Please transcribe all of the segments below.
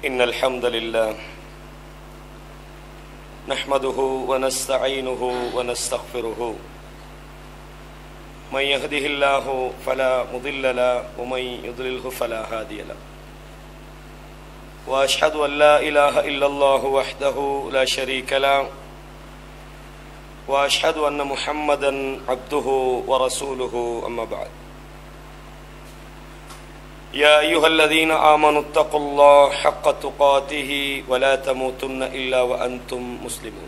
إن الحمد لله نحمده ونستعينه ونستغفره من يهده الله فلا مضل له ومن يضلله فلا هادي له واشهد ان لا اله الا الله وحده لا شريك له واشهد ان محمدا عبده ورسوله اما بعد يا ايها الذين امنوا اتقوا الله حق تقاته ولا تموتن الا وانتم مسلمون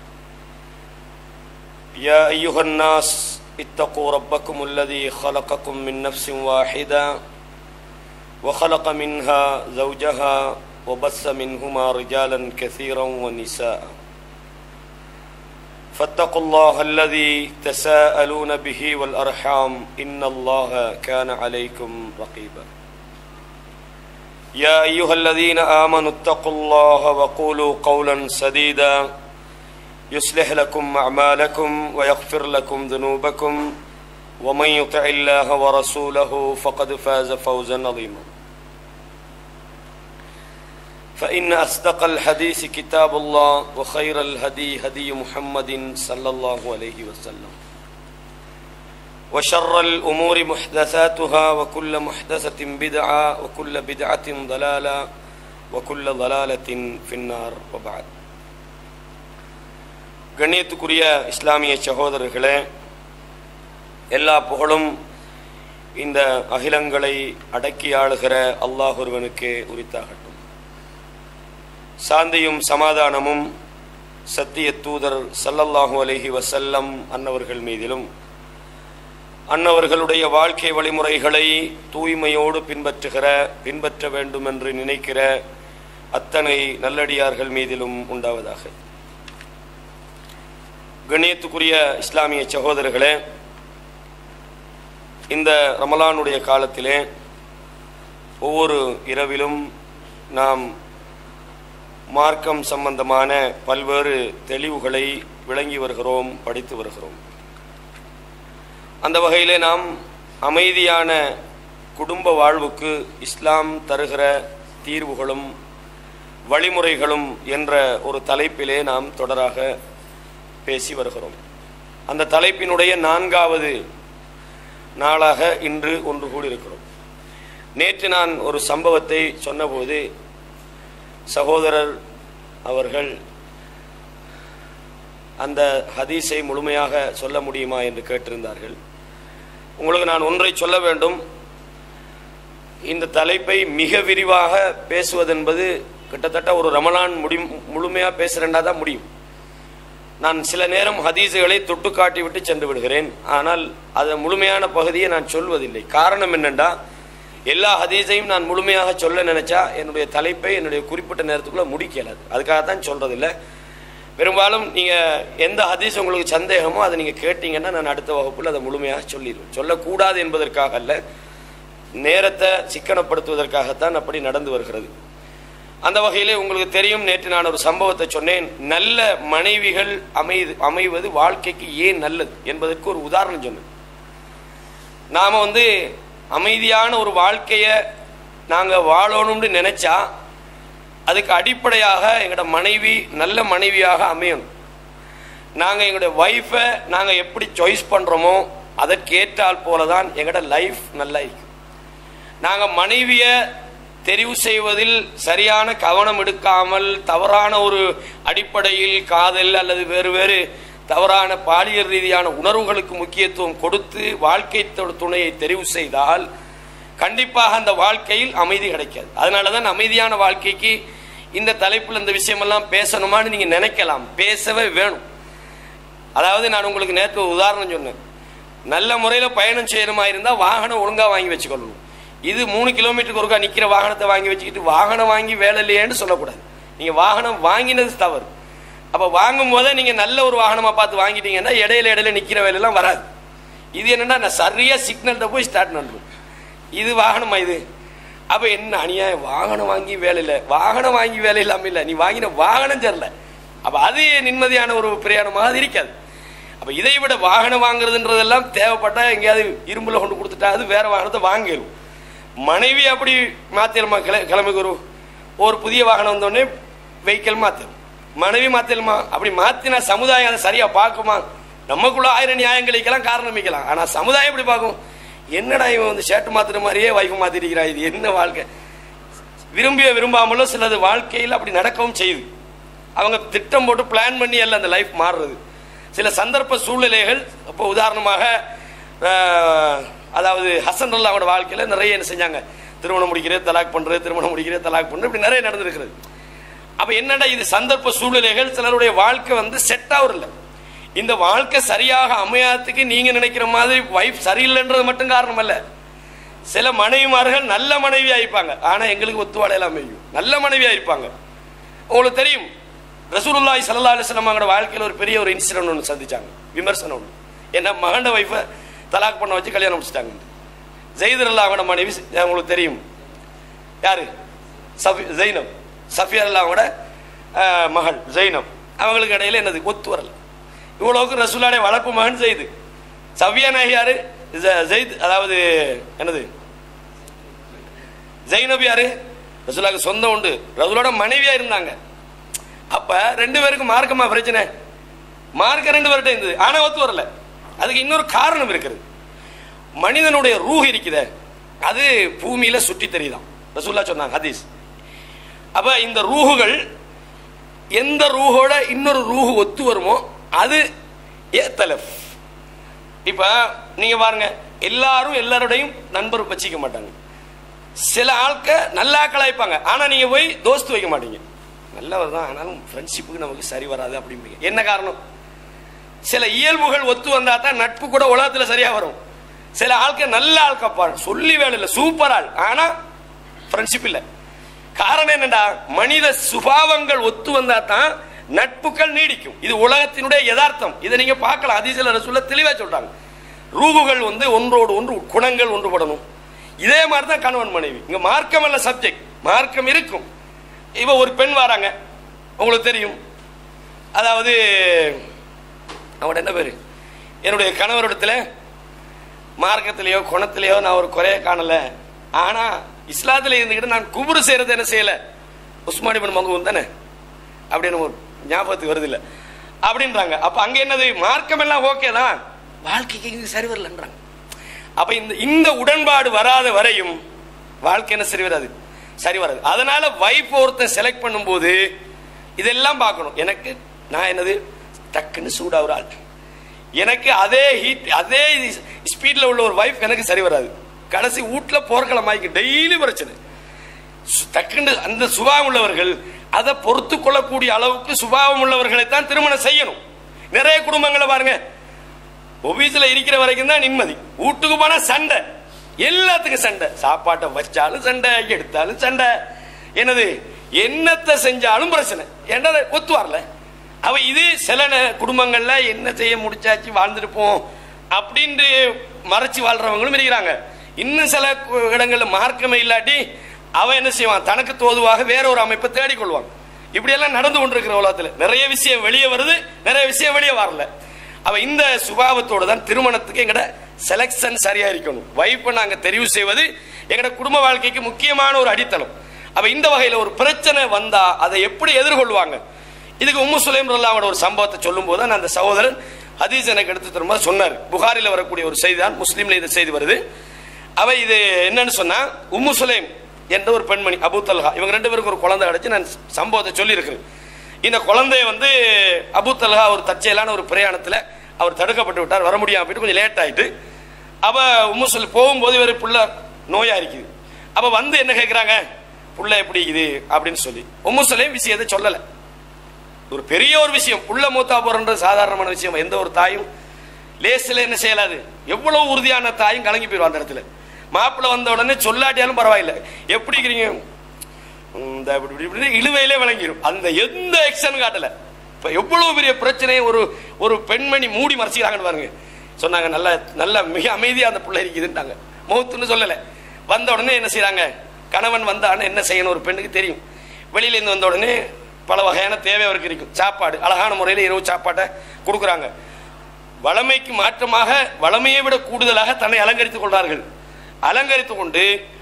يا ايها الناس اتقوا ربكم الذي خلقكم من نفس واحده وخلق منها زوجها وبث منهما رجالا كثيرا ونساء فاتقوا الله الذي تساءلون به والارحام ان الله كان عليكم رقيبا يا ايها الذين امنوا اتقوا الله وقولوا قولا سديدا يصلح لكم اعمالكم ويغفر لكم ذنوبكم ومن يطع الله ورسوله فقد فاز فوزا عظيما فإن أصدق الحديث كتاب الله وخير الهدي هدي محمد صلى الله عليه وسلم وشر الأمور محدثاتها وكل محدثة بدعة وكل بدعة ضلالة وكل ضلالة في النار وبعد கண்ணியத்துக்குரிய இஸ்லாமிய சகோதரர்களே எல்லா புகழும் இந்த அகிலங்களை அடக்கி ஆளுகிற அல்லாஹ் ஒருவனுக்கே உரித்தாகட்டும் சாந்தியும் சமாதானமும் சத்திய தூதர் சல்லல்லாஹூ அலஹி வசல்லம் அன்னவர்கள் மீதிலும் அன்னவர்களுடைய வாழ்க்கை வழிமுறைகளை தூய்மையோடு பின்பற்றுகிற பின்பற்ற வேண்டும் என்று நினைக்கிற அத்தனை நல்லடியார்கள் மீதிலும் உண்டாவதாக கண்ணியத்துக்குரிய இஸ்லாமிய சகோதரர்களே இந்த ரமலானுடைய காலத்திலே ஒவ்வொரு இரவிலும் நாம் மார்க்கம் சம்பந்தமான பல்வேறு தெளிவுகளை விளங்கி வருகிறோம் படித்து வருகிறோம் அந்த வகையிலே நாம் அமைதியான குடும்ப வாழ்வுக்கு இஸ்லாம் தருகிற தீர்வுகளும் வழிமுறைகளும் என்ற ஒரு தலைப்பிலே நாம் தொடராக பேசி வருகிறோம் அந்த தலைப்பினுடைய நான்காவது நாளாக இன்று ஒன்று கூடியிருக்கிறோம் நேற்று நான் ஒரு சம்பவத்தை சொன்னபோது சகோதரர் அவர்கள் அந்த ஹதீஸை முழுமையாக சொல்ல முடியுமா என்று கேட்டிருந்தார்கள் உங்களுக்கு நான் ஒன்றை சொல்ல வேண்டும் இந்த தலைப்பை மிக விரிவாக பேசுவதென்பது கிட்டத்தட்ட ஒரு ரமலான் முடி முழுமையாக பேசுகிறேன்னா தான் முடியும் நான் சில நேரம் ஹதீஸுகளை தொட்டு காட்டி விட்டு சென்று விடுகிறேன் ஆனால் அது முழுமையான பகுதியை நான் சொல்வதில்லை காரணம் என்னென்னா எல்லா ஹதீஸையும் நான் முழுமையாக சொல்ல நினைச்சா என்னுடைய தலைப்பை என்னுடைய குறிப்பிட்ட நேரத்துக்குள்ள முடிக்கலாது அதுக்காகத்தான் சொல்றதில்லை பெரும்பாலும் நீங்கள் எந்த ஹதீஸ் உங்களுக்கு சந்தேகமோ அதை நீங்கள் கேட்டீங்கன்னா நான் அடுத்த வகுப்பில் அதை முழுமையாக சொல்லிடுவேன் சொல்லக்கூடாது என்பதற்காக அல்ல நேரத்தை சிக்கனப்படுத்துவதற்காகத்தான் அப்படி நடந்து வருகிறது அந்த வகையிலே உங்களுக்கு தெரியும் நேற்று நான் ஒரு சம்பவத்தை சொன்னேன் நல்ல மனைவிகள் அமை அமைவது வாழ்க்கைக்கு ஏன் நல்லது என்பதற்கு ஒரு உதாரணம் சொன்னேன் நாம் வந்து அமைதியான ஒரு வாழ்க்கையை நாங்கள் வாழணும்னு நினச்சா அதுக்கு அடிப்படையாக எங்களோட மனைவி நல்ல மனைவியாக அமையணும் நாங்கள் எங்களுடைய ஒய்ஃபை நாங்கள் எப்படி சாய்ஸ் பண்ணுறோமோ அதற்கேற்றால் போல தான் எங்களோட லைஃப் நல்லா இருக்கும் நாங்கள் மனைவியை தெரிவு செய்வதில் சரியான கவனம் எடுக்காமல் தவறான ஒரு அடிப்படையில் காதல் அல்லது வேறு வேறு தவறான பாலியல் ரீதியான உணர்வுகளுக்கு முக்கியத்துவம் கொடுத்து வாழ்க்கை துணையை தெரிவு செய்தால் கண்டிப்பாக அந்த வாழ்க்கையில் அமைதி கிடைக்காது அதனால தான் அமைதியான வாழ்க்கைக்கு இந்த தலைப்பில் இந்த விஷயமெல்லாம் பேசணுமான்னு நீங்கள் நினைக்கலாம் பேசவே வேணும் அதாவது நான் உங்களுக்கு நேற்று உதாரணம் சொன்னேன் நல்ல முறையில் பயணம் செய்யணுமா இருந்தால் வாகனம் ஒழுங்காக வாங்கி வச்சுக்கொள்ளணும் இது மூணு கிலோமீட்டருக்கு ஒருக்கா நிற்கிற வாகனத்தை வாங்கி வச்சுக்கிட்டு வாகனம் வாங்கி வேலை இல்லையேன்னு சொல்லக்கூடாது நீங்கள் வாகனம் வாங்கினது தவறு அப்போ வாங்கும் போதே நீங்கள் நல்ல ஒரு வாகனமாக பார்த்து வாங்கிட்டீங்கன்னா இடையில இடையில நிற்கிற வேலையெல்லாம் வராது இது என்னென்னா நான் சரியாக சிக்னல்கிட்ட போய் ஸ்டார்ட் பண்ணுறேன் இது வாகனமா இது அப்போ என்ன அநியாயம் வாகனம் வாங்கி வேலை இல்லை வாகனம் வாங்கி வேலை இல்லாமல் இல்லை நீ வாங்கின வாகனம் சரியில்லை அப்போ அது நிம்மதியான ஒரு பிரயாணமாக அது இருக்காது அப்போ இதை விட வாகனம் வாங்குறதுன்றதெல்லாம் தேவைப்பட்டால் எங்கேயாவது இரும்பில் கொண்டு கொடுத்துட்டா அது வேற வாகனத்தை வாங்கிடும் மனைவி அப்படி மாத்திரமா கிள கிளம்பி வரும் ஒரு புதிய வாகனம் வந்தோடனே வெஹிக்கிள் மாற்று மனைவி மாற்றலுமா அப்படி மாற்றினா சமுதாயம் அதை சரியாக பார்க்குமா நமக்குள்ள ஆயிரம் நியாயங்களுக்கெல்லாம் காரணம் வைக்கலாம் ஆனால் சமுதாயம் எப்படி பார்க்கும் என்னடா இவன் வந்து ஷர்ட் மாத்துற மாதிரியே வைஃப் மாத்திருக்கிறான் இது என்ன வாழ்க்கை விரும்பிய விரும்பாமலும் சிலது வாழ்க்கையில் அப்படி நடக்கவும் செய்யுது அவங்க திட்டம் போட்டு பிளான் பண்ணி எல்லாம் அந்த லைஃப் மாறுறது சில சந்தர்ப்ப சூழ்நிலைகள் இப்போ உதாரணமாக அஹ், அதாவது ஹசன் அல்லாவோட வாழ்க்கையில் நிறைய என்ன செஞ்சாங்க திருமணம் முடிக்கிறது தலாக் பண்ணுறது திருமணம் முடிக்கிறது தலாக் பண்ணுறது இப்படி நிறைய நடந்திருக்கிறது அப்போ என்னடா இது சந்தர்ப்ப சூழ்நிலைகள் சிலருடைய வாழ்க்கை வந்து செட் ஆகுறதில்ல இந்த வாழ்க்கை சரியாக அமையாததுக்கு நீங்க நினைக்கிற மாதிரி வைஃப் சரியில்லைன்றது மட்டும் காரணம் அல்ல சில மனைவிமார்கள் நல்ல மனைவியா இருப்பாங்க ஆனா எங்களுக்கு ஒத்துவாடையெல்லாம் அமையும் நல்ல மனைவியா இருப்பாங்க உங்களுக்கு தெரியும் ரசூலுல்லாஹி ஸல்லல்லாஹு அலைஹி வஸல்லம் அவங்களோட வாழ்க்கையில் ஒரு பெரிய ஒரு இன்சிடென்ட் ஒன்று சந்திச்சாங்க விமர்சனம் ஒன்று என்ன மகண்ட வைஃபை தலாக் பண்ண வச்சு கல்யாணம் முடிச்சிட்டாங்க ஜெயிதர் அல்லா அவங்களோட மனைவி உங்களுக்கு தெரியும் யாரு சஃபி ஜெய்னப் சஃபியா அல்லாவோட அஹ், மகள் ஜெய்னப் அவங்களுக்கு இடையில என்னது ஒத்து வரல இவ்வளவுக்கு ரசூலாடைய வளர்ப்பு மகன் செய்து சவ்யா நாயகி யாரு ஜ- ஜெயித் அதாவது என்னது ஜெய்னப் யாரு ரசூலாக்கு சொந்தம் உண்டு ரசூலோட மனைவியா இருந்தாங்க அப்ப ரெண்டு பேருக்கும் மார்க்கமா பிரச்சனை மார்க்க ரெண்டு பேர்கிட்ட இருந்தது ஆனா ஒத்து வரல அதுக்கு இன்னொரு காரணம் இருக்குது மனிதனுடைய ரூஹ் இருக்குதே அது பூமியில சுற்றி தெரியுதாம் ரசூல்லா சொன்னாங்க ஹதீஸ் அப்ப இந்த ரூஹுகள் எந்த ரூஹோட இன்னொரு ரூஹு ஒத்து வருமோ அது ஏத்தலஃப் இப்ப நீங்க பாருங்க எல்லாரும் எல்லாரோடையும் நண்பர் வச்சிக்க மாட்டாங்க சில ஆட்க நல்லா கலாய்ப்பாங்க ஆனா நீங்க போய் தோஸ்து வைக்க மாட்டீங்க நல்லவர் தான் ஆனாலும் ஃப்ரெண்ட்ஷிப்புக்கு நமக்கு சரி வராது அப்படிம்பீங்க என்ன காரணம் சில இயல்புகள் ஒத்து வந்தா தான் நட்பு கூட உலகத்துல சரியா வரும் சில ஆட்கள் நல்ல ஆட்கப்பா சொல்லி வேலை இல்லை சூப்பர் ஆள் ஆனா ஃப்ரெண்ட்ஷிப் இல்லை காரணம் என்னடா மனித சுபாவங்கள் ஒத்து வந்தா தான் நட்புகள் நீடிக்கும் இது உலகத்தினுடைய யதார்த்தம் இதை நீங்க பார்க்கலாம் அதிசல ரசூல்ல தெளிவா சொல்றாங்க ரூகுகள் வந்து ஒன்றோடு ஒன்று குணங்கள் ஒன்றுபடணும் இதே மாதிரி தான் கணவன் மனைவி இங்க மார்க்கம் அல்ல சப்ஜெக்ட் மார்க்கம் இருக்கும் இவ ஒரு பெண் வராங்க உங்களுக்கு தெரியும் அதாவது அவட என்ன பேரு என்னுடைய கணவரிடத்துல மார்க்கத்திலேயோ குணத்திலேயோ நான் ஒரு குறைய காணல ஆனா இஸ்லாத்துல இருந்துக்கிட்டு நான் குபுரு செய்யறது என்ன செய்யல உஸ்மானி பின் மங்குவன் தானே அப்படின்னு ஒரு ஞாபகத்துக்கு வருது இல்ல அப்படின்றாங்க அப்ப அங்க என்னது மார்க்கம் எல்லாம் ஓகே தான் வாழ்க்கைக்கு இது சரி வரலன்றாங்க அப்ப இந்த இந்த உடன்பாடு வராத வரையும் வாழ்க்கை என்ன சரி வராது சரி வராது அதனால வைஃப் ஒருத்தன் செலக்ட் பண்ணும்போது இதெல்லாம் பார்க்கணும் எனக்கு நான் என்னது டக்குன்னு சூடாகிற ஆள் எனக்கு அதே ஹீட் அதே ஸ்பீட்ல உள்ள ஒரு வைஃப் எனக்கு சரி வராது கடைசி வீட்டுல போர்க்களமாய்க்கு டெய்லி பிரச்சனை சு- டக்குன்னு அந்த சுபாவம் உள்ளவர்கள் அதை பொறுத்து கொள்ளக்கூடிய அளவுக்கு சுபாவம் உள்ளவர்களை தான் திருமணம் செய்யணும் நிறைய குடும்பங்களை பாருங்க ஒபீஸ்ல இருக்கிற வரைக்கும் தான் நிம்மதி வீட்டுக்கு போனா சண்டை எல்லாத்துக்கும் சண்டை சாப்பாட்டை வச்சாலும் சண்டை எடுத்தாலும் சண்டை என்னது என்னத்தை செஞ்சாலும் பிரச்சனை என்ன ஒத்து வரல அவ இது சில நே- குடும்பங்கள்ல என்ன செய்ய முடிச்சாச்சு வாழ்ந்துருப்போம் அப்படின்ட்டு மறைச்சு வாழ்றவங்களும் இருக்கிறாங்க இன்னும் சில கு- இடங்கள்ல மார்க்கமே இல்லாட்டி அவன் என்ன செய்வான் தனக்கு தோதுவாக வேற ஒரு அமைப்பை தேடிக்கொள்வான் இப்படியெல்லாம் நடந்து கொண்டிருக்கிற உலகத்துல நிறைய விஷயம் வெளியே வருது நிறைய விஷயம் வெளியே வரல அவ இந்த சுபாவத்தோட தான் திருமணத்துக்கு எங்கட செலக்ஷன் சரியா இருக்கணும் வைப்பை நாங்க தெரிவு செய்வது எங்கட குடும்ப வாழ்க்கைக்கு முக்கியமான ஒரு அடித்தளம் அவ இந்த வகையில ஒரு பிரச்சனை வந்தா அதை எப்படி எதிர்கொள்வாங்க இதுக்கு உம்மு சுலைம் ரல்லாவோட ஒரு சம்பவத்தை சொல்லும் போது அந்த சகோதரன் ஹதீஸ் எனக்கு எடுத்து தரும்போது சொன்னார் புகாரில் வரக்கூடிய ஒரு செய்தி தான் முஸ்லீம்ல இந்த செய்தி வருது அவ இது என்னன்னு சொன்னா உம்மு சுலைம் என்ற ஒரு பெண்மணி அபூ தல்ஹா இவங்க ரெண்டு பேருக்கு ஒரு குழந்தை அடைச்சு நான் சம்பவத்தை சொல்லியிருக்கிறேன் இந்த குழந்தைய வந்து அபூ தல்ஹா ஒரு தற்செயலான ஒரு பிரயாணத்துல அவர் தடுக்கப்பட்டு விட்டார் வர முடியாம போயிட்டு கொஞ்சம் லேட் ஆயிட்டு அவ உம்மு சொல்லி போகும்போது இவர் புள்ள நோயா இருக்குது அப்ப வந்து என்ன கேட்குறாங்க புள்ள எப்படி இருக்குது அப்படின்னு சொல்லி உம்மு சுலைம் விஷயத்தை சொல்லலை ஒரு பெரிய ஒரு விஷயம் புள்ள மூத்தா போறன்றது சாதாரணமான விஷயம் எந்த ஒரு தாயும் லேசில் என்ன செய்யலாது எவ்வளவு உறுதியான தாயும் கலங்கி போயிடும் அந்த இடத்துல மாப்பிள்ளை வந்த உடனே சொல்லாட்டியாலும் பரவாயில்ல எப்படி இருக்கிறீங்க இந்த இப்படி இப்படி இப்படி இழுவையிலே விளங்கிடும் அந்த எந்த எக்ஷன் காட்டல இப்ப எவ்வளவு பெரிய பிரச்சனையை ஒரு ஒரு பெண்மணி மூடி மறைச்சிக்கிறாங்கன்னு பாருங்க சொன்னாங்க நல்ல நல்ல மிக அமைதியா அந்த பிள்ளை இருக்குதுன்றாங்க முகத்துன்னு சொல்லல வந்த உடனே என்ன செய்றாங்க கணவன் வந்தான்னு என்ன செய்யணும் ஒரு பெண்ணுக்கு தெரியும் வெளியில இருந்து வந்த உடனே பல வகையான தேவை அவருக்கு இருக்கும் சாப்பாடு அழகான முறையில் இரவு சாப்பாட்டை கொடுக்குறாங்க வளமைக்கு மாற்றமாக வளமையை விட கூடுதலாக தன்னை அலங்கரித்துக் கொள்வார்கள் அலங்கரித்துக் கொண்டு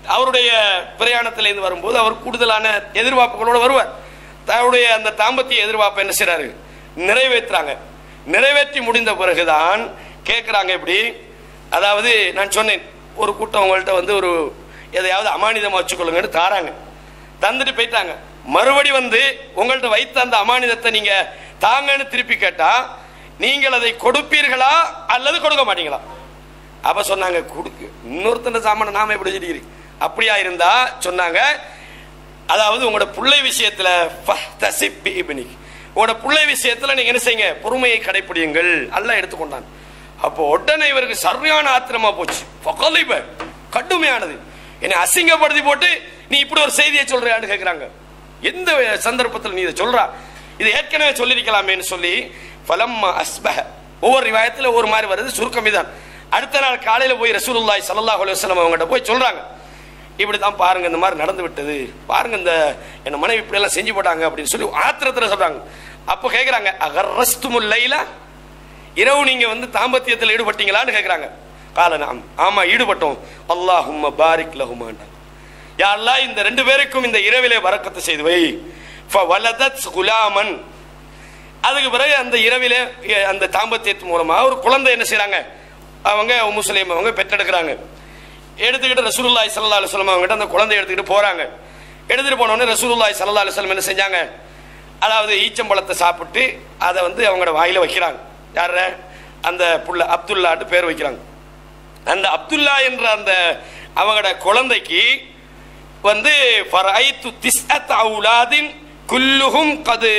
அவருடைய பிரயாணத்திலேருந்து வரும்போது அவர் கூடுதலான எதிர்பார்ப்புகளோடு வருவார் தன்னுடைய அந்த தாம்பத்திய எதிர்பார்ப்பை என்ன செய்றாரு நிறைவேற்றுறாங்க நிறைவேற்றி முடிந்த பிறகுதான் கேட்குறாங்க இப்படி அதாவது நான் சொன்னேன் ஒரு கூட்டம் உங்கள்கிட்ட வந்து ஒரு எதையாவது அமானிதமாக வச்சுக்கொள்ளுங்கன்னு தாராங்க தந்துட்டு போயிட்டாங்க மறுபடி வந்து உங்கள்ட்ட வைத்த அந்த அமானிதத்தை நீங்க தாங்கன்னு திருப்பி கேட்டா நீங்கள் அதை கொடுப்பீர்களா அல்லது கொடுக்க மாட்டீங்களா அப்ப சொன்னாங்க கொடுக்கு இன்னொருத்தன சாமான நாம எப்படி வச்சிருக்கிறீங்க அப்படியா இருந்தா சொன்னாங்க அதாவது உங்களோட பிள்ளை விஷயத்துல ஃபஹ்தசிப் பி இப்னிக். உங்களோட பிள்ளை விஷயத்துல நீங்க என்ன செய்யுங்க பொறுமையை கடைப்பிடியுங்கள் அல்லாஹ் எடுத்துக்கொண்டான் அப்போ உடனே இவருக்கு சரியான ஆத்திரமா போச்சு ஃபகலிப கடுமையானது என்னை அசிங்கப்படுத்தி போட்டு நீ இப்படி ஒரு செய்தியை சொல்றியான்னு கேக்குறாங்க எந்த சந்தர்ப்பத்தில் நீ இதை சொல்றா இது ஏற்கனவே சொல்லியிருக்கலாமேன்னு சொல்லி ஃபலம்மா அஸ்பஹ ஒவ்வொரு ரிவாயத்தில் ஒவ்வொரு மாதிரி வருது சுருக்கம் இதான் அடுத்த நாள் காலையில போய் ரசூலுல்லாஹி ஸல்லல்லாஹு அலைஹி வஸல்லம் அவங்ககிட்ட போய் சொல்றாங்க இப்படி தான் பாருங்க இந்த மாதிரி நடந்து விட்டது பாருங்க இந்த என் மனைவி இப்படி எல்லாம் செஞ்சு போட்டாங்க அப்படின்னு சொல்லி ஆத்திரத்தில் சொல்றாங்க அப்போ கேட்குறாங்க அகர்ரஸ்துமுல் லைலா இரவு நீங்க வந்து தாம்பத்தியத்தில் ஈடுபட்டீங்களான்னு கேட்குறாங்க கால நாம் ஆமா ஈடுபட்டோம் அல்லாஹும்ம பாரிக் லஹுமாண்டாங்க யா அல்லாஹ் இந்த ரெண்டு பேருக்கும் இந்த இரவிலே வரக்கத்து செய்து வை ஃபவலதத் குலாமன் அதுக்கு பிறகு அந்த இரவிலே எ, அந்த தாம்பத்தியத்து மூலமா ஒரு குழந்தை என்ன செய்றாங்க அவங்க முஸ்லீம் அவங்க பெற்றெடுக்கிறாங்க எடுத்துக்கிட்டு ரசூலுல்லாஹி ஸல்லல்லாஹு அலைஹி வஸல்லம் அவங்ககிட்ட அந்த குழந்தைய எடுத்துக்கிட்டு போறாங்க எடுத்துட்டு போன உடனே ரசூலுல்லாஹி ஸல்லல்லாஹு அலைஹி வஸல்லம் என்ன செஞ்சாங்க அதாவது ஈச்சம்பழத்தை சாப்பிட்டு அதை வந்து அவங்களோட வாயில வைக்கிறாங்க யார அந்த புள்ள அப்துல்லாட்டு பேர் வைக்கிறாங்க அந்த அப்துல்லா என்ற அந்த அவங்களோட குழந்தைக்கு வந்து ஃபரைத்து திஸ்அத் அவுலாதின் குல்லுஹும் கது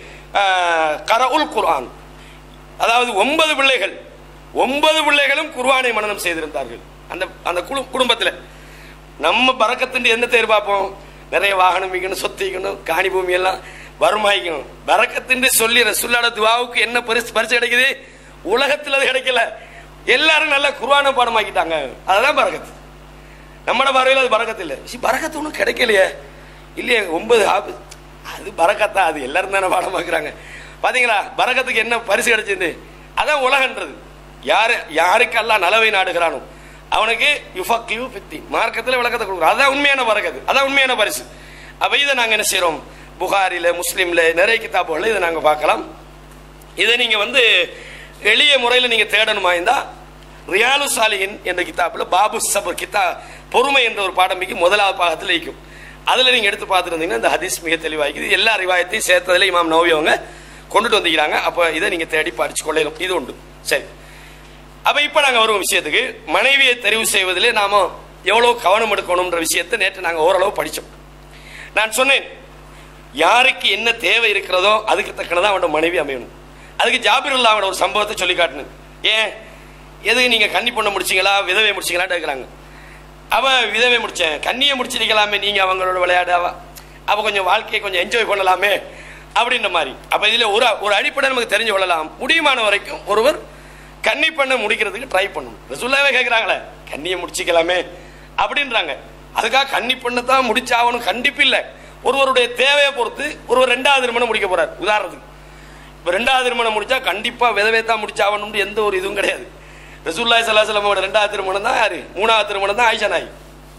கரவுல் குர்ஆன் அதாவது ஒன்பது பிள்ளைகள் ஒன்பது பிள்ளைகளும் குர்ஆனை மனனம் செய்திருந்தார்கள் அந்த அந்த குழு குடும்பத்தில் நம்ம பறக்கத்தின் என்ன தேர் பார்ப்போம் நிறைய வாகனம் வைக்கணும் சொத்து வைக்கணும் காணி பூமி எல்லாம் வருமாயிக்கணும் பறக்கத்தின் சொல்லி ரசுல்லாட துவாவுக்கு என்ன பரிசு பரிசு கிடைக்குது உலகத்தில் அது கிடைக்கல எல்லாரும் நல்ல குர்ஆனை பாடமாக்கிட்டாங்க அதுதான் பறக்கத்து நம்மட பார்வையில் அது பறக்கத்து இல்லை சி பறக்கத்து ஒன்றும் கிடைக்கலையே இல்லையே ஒன்பது ஆபு அது பறக்கத்தா அது எல்லாரும் தானே பாடமாக்குறாங்க பாத்தீங்களா பறக்கத்துக்கு என்ன பரிசு கிடைச்சது அதான் உலகன்றது யாரு யாருக்கெல்லாம் நலவை நாடுகிறானோ அவனுக்கு யுஃபக்யூ பித்தி மார்க்கத்தில் விளக்கத்தை கொடுக்குறோம் அதான் உண்மையான பறக்கத்து அதான் உண்மையான பரிசு அப்ப இதை நாங்கள் என்ன செய்றோம் புகாரில முஸ்லீம்ல நிறைய கிதாபுகளில் இதை நாங்கள் பார்க்கலாம் இதை நீங்க வந்து எளிய முறையில் நீங்க தேடணுமா இருந்தா ரியாலு சாலிஹின் என்ற கிதாபில் பாபு சபர் கிதா பொறுமை என்ற ஒரு பாடமிக்கு முதலாவது பாகத்தில் இருக்கும் அதில் நீங்க எடுத்து பார்த்துருந்தீங்கன்னா இந்த ஹதீஸ் மிக தெளிவாகிக்குது எல்லா ரிவாயத்தையும் சேர்த்ததில் இமாம் நோவி அவங்க கொண்டுட்டு வந்துக்கிறாங்க அப்போ இதை நீங்க தேடி படிச்சு கொள்ளணும் இது உண்டு சரி அப்ப இப்போ நாங்கள் வருவோம் விஷயத்துக்கு மனைவியை தெரிவு செய்வதிலே நாம எவ்வளோ கவனம் எடுக்கணுன்ற விஷயத்தை நேற்று நாங்கள் ஓரளவு படித்தோம் நான் சொன்னேன் யாருக்கு என்ன தேவை இருக்கிறதோ அதுக்கு தக்கனதான் அவனோட மனைவி அமையணும் அதுக்கு ஜாபிருல்லா அவனோட ஒரு சம்பவத்தை சொல்லி காட்டினேன் ஏன் எதுக்கு நீங்க கன்னி பொண்ணை முடிச்சீங்களா விதவை முடிச்சீங்களான்னு கேட்குறாங்க அவ விதவை முடிச்சேன் கன்னியை முடிச்சிருக்கலாமே நீங்க அவங்களோட விளையாட அவ அவ கொஞ்சம் வாழ்க்கையை கொஞ்சம் என்ஜாய் பண்ணலாமே அப்படின்ற மாதிரி அப்ப இதுல ஒரு ஒரு அடிப்படை நமக்கு தெரிஞ்சு கொள்ளலாம் முடியுமான வரைக்கும் ஒருவர் கன்னி பண்ண முடிக்கிறதுக்கு ட்ரை பண்ணணும் ரசூல்லாவே கேட்குறாங்களே கன்னியை முடிச்சிக்கலாமே அப்படின்றாங்க அதுக்காக கன்னி பண்ண தான் முடிச்சாகணும் கண்டிப்பு இல்லை ஒருவருடைய தேவையை பொறுத்து ஒருவர் ரெண்டாவது திருமணம் முடிக்க போறார் உதாரணத்துக்கு இப்போ ரெண்டாவது திருமணம் முடிச்சா கண்டிப்பா விதவை தான் முடிச்சாகணும்னு எந்த ஒரு இதுவும் கிடையாது ரசூல்லாய் சல்லாஹலமோட ரெண்டாவது திருமணம் தான் யாரு மூணாவது திருமணம் தான் ஆயிஷா நாய்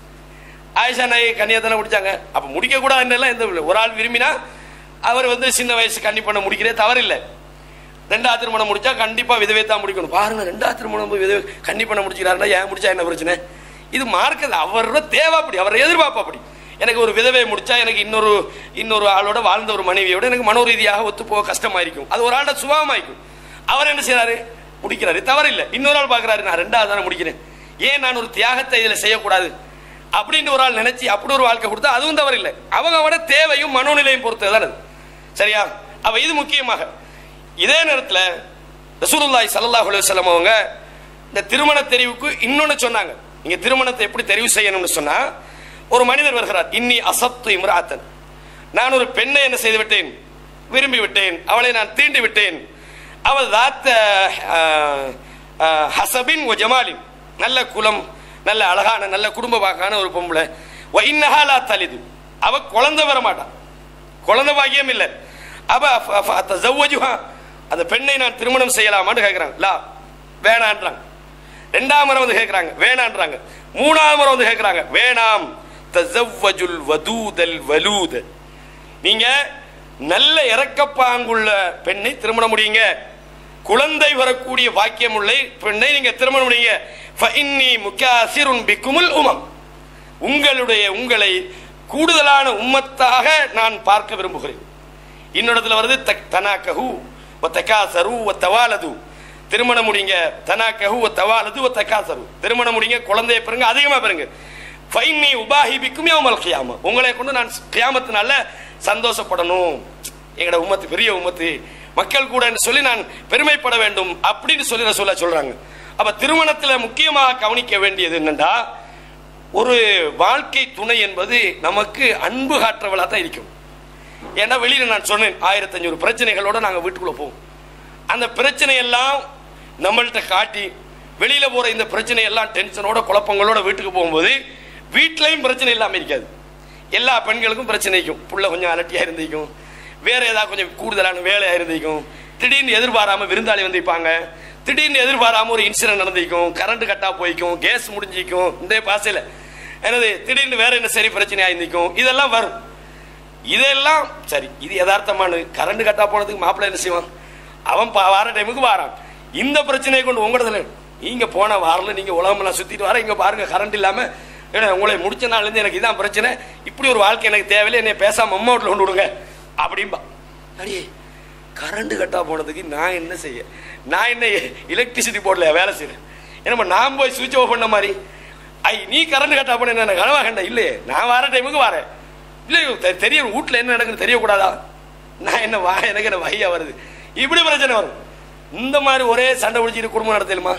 ஆயிஷா நாய் கன்னியாத்தானே முடிச்சாங்க அப்ப முடிக்க கூடாதுன்னெல்லாம் எந்த இல்லை ஒரு ஆள் விரும்பினா அவர் வந்து சின்ன வயசு கன்னி பண்ண முடிக்கிறே தவறில்லை ரெண்டாவது திருமணம் முடிச்சா கண்டிப்பா விதவை தான் முடிக்கணும் பாருங்க ரெண்டாவது திருமணம் போய் விதவை கன்னி பண்ண முடிச்சுக்கிறாருன்னா ஏன் முடிச்சா என்ன பிரச்சனை இது மார்க்கது அவரோட தேவை அப்படி அவர் எதிர்பார்ப்பு அப்படி எனக்கு ஒரு விதவை முடிச்சா எனக்கு இன்னொரு இன்னொரு ஆளோட வாழ்ந்த ஒரு மனைவியோட எனக்கு மனோ ரீதியாக ஒத்து போக கஷ்டமா இருக்கும் அது ஒரு ஆளோட சுபாவமாயிருக்கும் அவர் என்ன செய்யறாரு முடிக்கிறாரு தவறில்லை இன்னொரு ஆள் பார்க்கறாரு நான் ரெண்டாவது தானே முடிக்கிறேன் ஏன் நான் ஒரு தியாகத்தை இதுல செய்யக்கூடாது அப்படின்னு ஒரு ஆள் நினைச்சு அப்படி ஒரு வாழ்க்கை கொடுத்தா அதுவும் தவறில்லை அவங்க அவட தேவையும் மனோநிலையும் பொறுத்தது தானே சரியா அவ இது முக்கியமாக இதே நேரத்தில் ரசூலுல்லாஹி ஸல்லல்லாஹு அலைஹி வஸல்லம் அவங்க இந்த திருமண தெரிவுக்கு இன்னொன்னு சொன்னாங்க நீங்க திருமணத்தை எப்படி தெரிவு செய்யணும்னு சொன்னா ஒரு மனிதர் வருகிறார் இன்னி அசப்து இம்ராத்தன் நான் ஒரு பெண்ணை என்ன செய்து விட்டேன் விரும்பி விட்டேன் அவளை நான் தீண்டி விட்டேன் அவள் தாத்த ஹசபின் ஒ ஜமாலின் நல்ல குலம் நல்ல அழகான நல்ல குடும்ப பாக்கான ஒரு பொம்பளை ஒ இன்னஹாலா தலிது அவ குழந்தை வர மாட்டான் குழந்தை பாக்கியம் இல்லை அவ ஃப- ஃப- தஸவ்வஜுஹா. அந்த பெண்ணை நான் திருமணம் செய்யலாமான்னு கேட்குறாங்க லா வேணான்றாங்க ரெண்டாம் முறை வந்து கேட்குறாங்க வேணான்றாங்க மூணாவது முறை வந்து கேட்கிறாங்க வேணாம் தஸவ்வஜுல் வதூதல் வலூத் நீங்க நல்ல இறக்கப்பாங்குள்ள பெண்ணை திருமணம் முடியுங்க குழந்தை வரக்கூடிய பாக்கியம் உள்ள பெண்ணை நீங்க திருமணம் முடியுங்க ஃபஇன்னி முகாசிருன் பிக்குமுல் உமம் உங்களுடைய உங்களை கூடுதலான உம்மத்தாக நான் பார்க்க விரும்புகிறேன் இன்னொடத்துல வருது தக் தனாக்கஹு வ தகாசரு வ தவாலது திருமணம் முடிங்க தனாக்கஹு வ தவாலது வ தகாசரு திருமணம் முடிங்க குழந்தைய பெறுங்க அதிகமா பெறுங்க ஃபைன்னி உபாஹிபிக்கும் யௌமல் கியாம உங்களை கொண்டு நான் கியாமத்தினால சந்தோஷப்படணும் எங்கட உம்மத்து பெரிய உம்மத்து மக்கள் கூட சொல்லி நான் பெருமைப்பட வேண்டும் அப்படின்னு சொல்லி ரசூலா சொல்றாங்க அப்ப திருமணத்துல முக்கியமாக கவனிக்க வேண்டியது என்னன்னா ஒரு வாழ்க்கை துணை என்பது நமக்கு அன்பு காற்றவளா தான் இருக்கும் ஏன்னா வெளியில நான் சொன்னேன் ஆயிரத்தி அஞ்சூறு பிரச்சனைகளோட நாங்க வீட்டுக்குள்ள போவோம் அந்த பிரச்சனை எல்லாம் நம்மள்ட்ட காட்டி வெளியில போற இந்த பிரச்சனை எல்லாம் டென்ஷனோட குழப்பங்களோட வீட்டுக்கு போகும்போது வீட்லயும் பிரச்சனை இல்லாம இருக்காது எல்லா பெண்களுக்கும் பிரச்சனை இருக்கும் புள்ள கொஞ்சம் அலட்டியா இருந்திருக்கும் வேற ஏதாவது கொஞ்சம் கூடுதலான வேலையா இருந்திருக்கும் திடீர்னு எதிர்பாராம விருந்தாளி வந்திருப்பாங்க திடீர்னு எதிர்பாராம ஒரு இன்சிடென்ட் நடந்திருக்கும் கரண்ட் கட்டா போய்க்கும் கேஸ் முடிஞ்சிக்கும் இந்த பாசையில என்னது திடீர்னு வேற என்ன சரி பிரச்சனை ஆயிருந்திருக்கும் இதெல்லாம் வரும் இதெல்லாம் சரி இது யதார்த்தமானது கரண்ட் கட்டா போனதுக்கு மாப்பிள்ளை என்ன செய்வான் அவன் பா- வார டைமுக்கு வாரான் இந்த பிரச்சனையை கொண்டு உங்களதுல நீங்க போன வாரில் நீங்க உலகமெல்லாம் சுத்திட்டு வர இங்க பாருங்க கரண்ட் இல்லாம ஏன்னா உங்களை முடிச்ச நாள்ல இருந்து எனக்கு இதான் பிரச்சனை இப்படி ஒரு வாழ்க்கை எனக்கு தேவையில்லை என்னை பேசாம அம்மா வீட்டில் கொண்டு விடுங்க அப்படின்பா அடியே கரண்ட் கட்டா போனதுக்கு நான் என்ன செய்ய நான் என்ன எலக்ட்ரிசிட்டி போர்டில் வேலை செய்யறேன் என்னம்மா நான் போய் சுவிட்ச் ஆஃப் பண்ண மாதிரி ஐ நீ கரண்ட் கட்டா போன என்ன கனவா கண்ட இல்லையே நான் வர டைமுக்கு வரேன் இல்லை தெ- தெரியும் வீட்டில் என்ன நடக்குது தெரியக்கூடாதா நான் என்ன வா எனக்கு என்ன வையா வருது இப்படி பிரச்சனை வரும் இந்த மாதிரி ஒரே சண்டை பிடிச்சிட்டு குடும்பம் நடத்தலுமா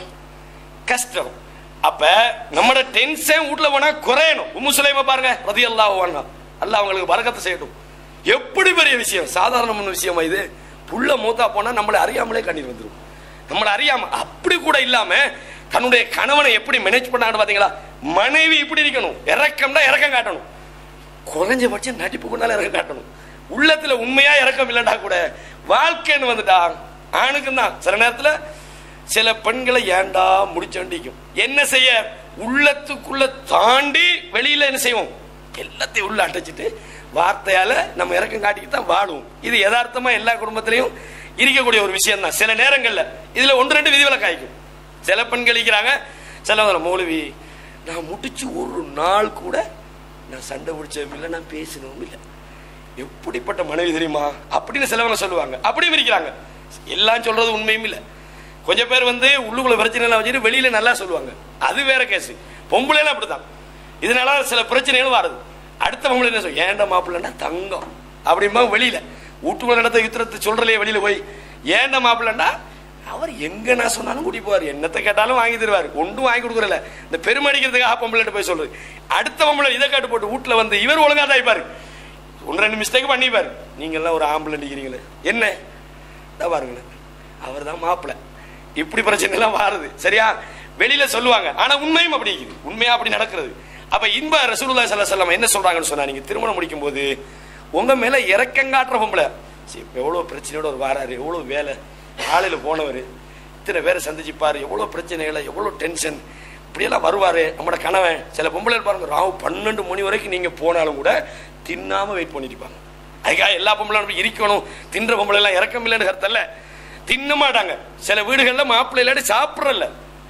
கஷ்டம் அப்ப நம்மட டென்ஷன் வீட்ல போனா குறையணும் உம்மு சுலைமா பாருங்க ரதி அல்லாஹ் வாங்க அல்லாஹ் அவங்களுக்கு பறக்கத்தை செய்யட்டும் எப்படி பெரிய விஷயம் சாதாரணமான விஷயமா இது புள்ள மூத்தா போனா நம்மளை அறியாமலே கண்ணீர் வந்துடும் நம்மளை அறியாம அப்படி கூட இல்லாம தன்னுடைய கணவனை எப்படி மேனேஜ் பண்ணான்னு பாத்தீங்களா மனைவி இப்படி இருக்கணும் இறக்கம்னா இறக்கம் காட்டணும் குறைஞ்சபட்சம் நடிப்பு கொண்டால இறக்கம் காட்டணும் உள்ளத்துல உண்மையா இறக்கம் இல்லைன்னா கூட வாழ்க்கைன்னு வந்துட்டா ஆணுக்கும் தான் சில நேரத்துல சில பெண்களை ஏன்டா முடிச்ச வேண்டிக்கும் என்ன செய்ய உள்ளத்துக்குள்ள தாண்டி வெளியில என்ன செய்வோம் எல்லாத்தையும் உள்ள அடைச்சிட்டு வார்த்தையால நம்ம இறக்கம் காட்டிக்கிட்டு தான் வாழுவோம் இது யதார்த்தமா எல்லா குடும்பத்திலையும் இருக்கக்கூடிய ஒரு விஷயம் தான் சில நேரங்கள்ல இதுல ஒன்று ரெண்டு விதிவிலக்கு ஆயிக்கும் சில பெண்கள் இருக்கிறாங்க சில மௌலவி நான் முடிச்சு ஒரு நாள் கூட நான் சண்டை பிடிச்சதும் இல்லை நான் பேசினதும் இல்லை எப்படிப்பட்ட மனைவி தெரியுமா அப்படின்னு சிலவங்க சொல்லுவாங்க அப்படியும் இருக்கிறாங்க எல்லாம் சொல்றது உண்மையும் இல்லை கொஞ்சம் பேர் வந்து உள்ளுக்குள்ள பிரச்சனை எல்லாம் வச்சுட்டு வெளியில நல்லா சொல்லுவாங்க அது வேற கேஸ் பொம்பளைலாம் அப்படிதான் இதனால சில பிரச்சனைகளும் வருது அடுத்த பொம்பளை என்ன சொல்லும் ஏன்டா மாப்பிள்ளன்னா தங்கம் அப்படிம்பா வெளியில வீட்டுக்குள்ள நடத்த யுத்தத்தை சொல்றலையே வெளியில போய் ஏன்டா மாப்பிள்ளன்னா அவர் எங்க நான் சொன்னாலும் கூட்டி போவார் என்னத்தை கேட்டாலும் வாங்கி தருவார் ஒன்றும் வாங்கி கொடுக்குறல இந்த பெருமடிக்கிறதுக்காக பொம்பளைட்டு போய் சொல்றது அடுத்த பொம்பளை இதை காட்டு போட்டு வீட்டுல வந்து இவர் ஒழுங்கா தான் இருப்பாரு ஒன்று ரெண்டு மிஸ்டேக் பண்ணிப்பாரு நீங்கெல்லாம் ஒரு ஆம்பளை நிற்கிறீங்களே என்ன இதா பாருங்களேன் அவர் தான் மாப்பிள்ளை இப்படி பிரச்சனை எல்லாம் வாருது சரியா வெளியில சொல்லுவாங்க ஆனா உண்மையும் அப்படி இருக்குது உண்மையா அப்படி நடக்கிறது அப்ப இன்ப ரசூலுல்லாஹி ஸல்லல்லாஹு அலைஹி வஸல்லம் என்ன சொல்றாங்கன்னு சொன்னா நீங்க திருமணம் முடிக்கும் போது உங்க மேல இறக்கங்காட்டுற பொம்பளை சரி, எவ்வளவு பிரச்சனையோட ஒரு வாராரு எவ்வளவு வேலை காலையில போனவர் இத்தனை பேரை சந்திச்சுப்பாரு எவ்வளவு பிரச்சனைகளை எவ்வளவு டென்ஷன் இப்படியெல்லாம் வருவாரு நம்மளோட கணவன் சில பொம்பளை பாருங்க ராவு பன்னெண்டு மணி வரைக்கும் நீங்க போனாலும் கூட தின்னாம வெயிட் பண்ணிட்டு இருப்பாங்க அதுக்காக எல்லா பொம்பளை இருக்கணும் தின்ற பொம்பளை எல்லாம் இறக்கம் இல்லைன்னு கருத்தல்ல தின்ன மாட்டாங்க சில வீடுகள்ல மாப்பிள்ளை இல்லாட்டி சாப்பிட்றல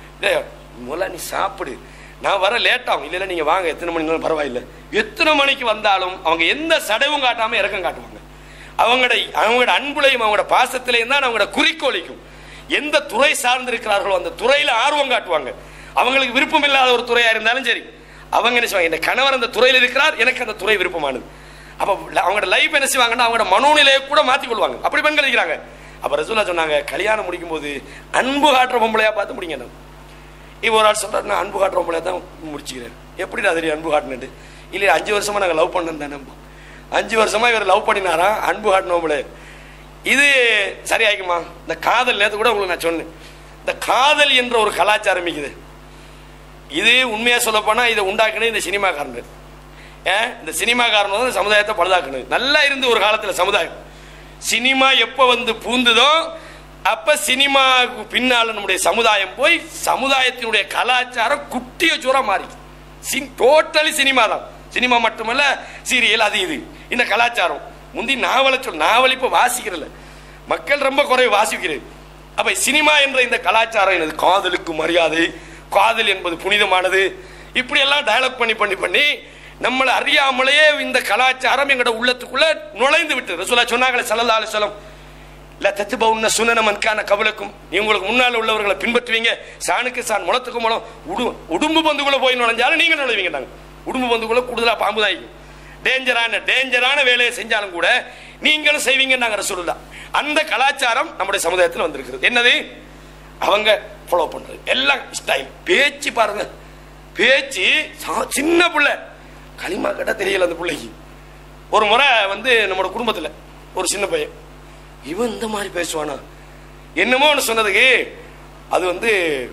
முதல்ல நீ சாப்பிடு நான் வர லேட் ஆகும் இல்ல இல்ல நீங்க வாங்க எத்தனை மணி பரவாயில்ல எத்தனை மணிக்கு வந்தாலும் அவங்க எந்த சடவும் காட்டாம இறக்கம் காட்டுவாங்க அவங்களோட அவங்களோட அன்புலையும் அவங்களோட பாசத்திலையும் தான் அவங்களோட குறிக்கோளிக்கும் எந்த துறை சார்ந்திருக்கிறார்களோ அந்த துறையில ஆர்வம் காட்டுவாங்க அவங்களுக்கு விருப்பம் இல்லாத ஒரு துறையா இருந்தாலும் சரி அவங்க என்ன செய்வாங்க என் கணவர் அந்த துறையில் இருக்கிறார் எனக்கு அந்த துறை விருப்பமானது அப்ப அவங்களோட லைஃப் என்ன செய்வாங்கன்னா அவங்களோட மனோநிலையை கூட மாத்தி கொள்வாங்க அப்படி பெண்கள் இருக்கிறாங்க அப்ப ரசூலா சொன்னாங்க கல்யாணம் முடிக்கும் போது அன்பு காட்டுற பொம்பளையா பார்த்து முடிங்க இப்போ ஒரு ஆள் சொல்றாரு நான் அன்பு காட்டுற பொம்பளையா தான் முடிச்சுக்கிறேன் எப்படி நான் தெரியும் அன்பு காட்டினது இல்லையா அஞ்சு வருஷமா நாங்கள் லவ் பண்ணோம் தானே அஞ்சு வருஷமா இவர் லவ் பண்ணினாரா அன்பு காட்டினோம்ல இது சரியாக்குமா இந்த காதல் நேற்று கூட உங்களுக்கு நான் சொன்னேன் இந்த காதல் என்ற ஒரு கலாச்சாரம் இருக்குது இது உண்மையா சொல்ல போனா இதை உண்டாக்குனது இந்த சினிமாக்காரன் ஏன் இந்த சினிமாக்காரன் வந்து சமுதாயத்தை பழுதாக்குனது நல்லா இருந்து ஒரு காலத்துல சமுதாயம் சினிமா எப்போ வந்து பூந்துதோ அப்ப சினிமாவுக்கு பின்னால நம்முடைய சமுதாயம் போய் சமுதாயத்தினுடைய கலாச்சாரம் குட்டிய சூறா மாறி சின் டோட்டலி சினிமா தான் சினிமா மட்டுமல்ல சீரியல் அது இது இந்த கலாச்சாரம் முந்தி நாவலை சொல் நாவல் இப்போ வாசிக்கிறல மக்கள் ரொம்ப குறைவு வாசிக்கிறது அப்ப சினிமா என்ற இந்த கலாச்சாரம் எனது காதலுக்கு மரியாதை காதல் என்பது புனிதமானது இப்படி எல்லாம் டயலாக் பண்ணி பண்ணி பண்ணி நம்மளை அறியாமலேயே இந்த கலாச்சாரம் எங்களோட உள்ளத்துக்குள்ள நுழைந்து விட்டு ரசூலா சொன்னாங்களே சல்லல்லாஹு அலைஹி வஸல்லம் இல்ல தத்துப உன்ன சுனன மன்கான கவலுக்கும் நீ உங்களுக்கு முன்னால் உள்ளவர்களை பின்பற்றுவீங்க சாணுக்கு சான் முளத்துக்கு முளம் உடு உடும்பு பந்துக்குள்ள போய் நுழைஞ்சாலும் நீங்க நுழைவீங்க நாங்க உடும்பு பந்துக்குள்ள கூடுதலா பாம்பு தான் இருக்கும் டேஞ்சரான டேஞ்சரான வேலையை செஞ்சாலும் கூட நீங்களும் செய்வீங்க நாங்க ரசூலுல்லா அந்த கலாச்சாரம் நம்முடைய சமுதாயத்தில் வந்திருக்கிறது என்னது அவங்க ஃபாலோ பண்றது எல்லாம் ஸ்டைல் பேச்சு பாருங்க பேச்சு சா- சின்ன பிள்ளை களிமா கேட்டா தெரியல அந்த பிள்ளைக்கு ஒரு முறை வந்து நம்மளோட குடும்பத்துல ஒரு சின்ன பையன் இவன் இந்த மாதிரி பேசுவானா என்னமோ ஒன்று சொன்னதுக்கு அது வந்து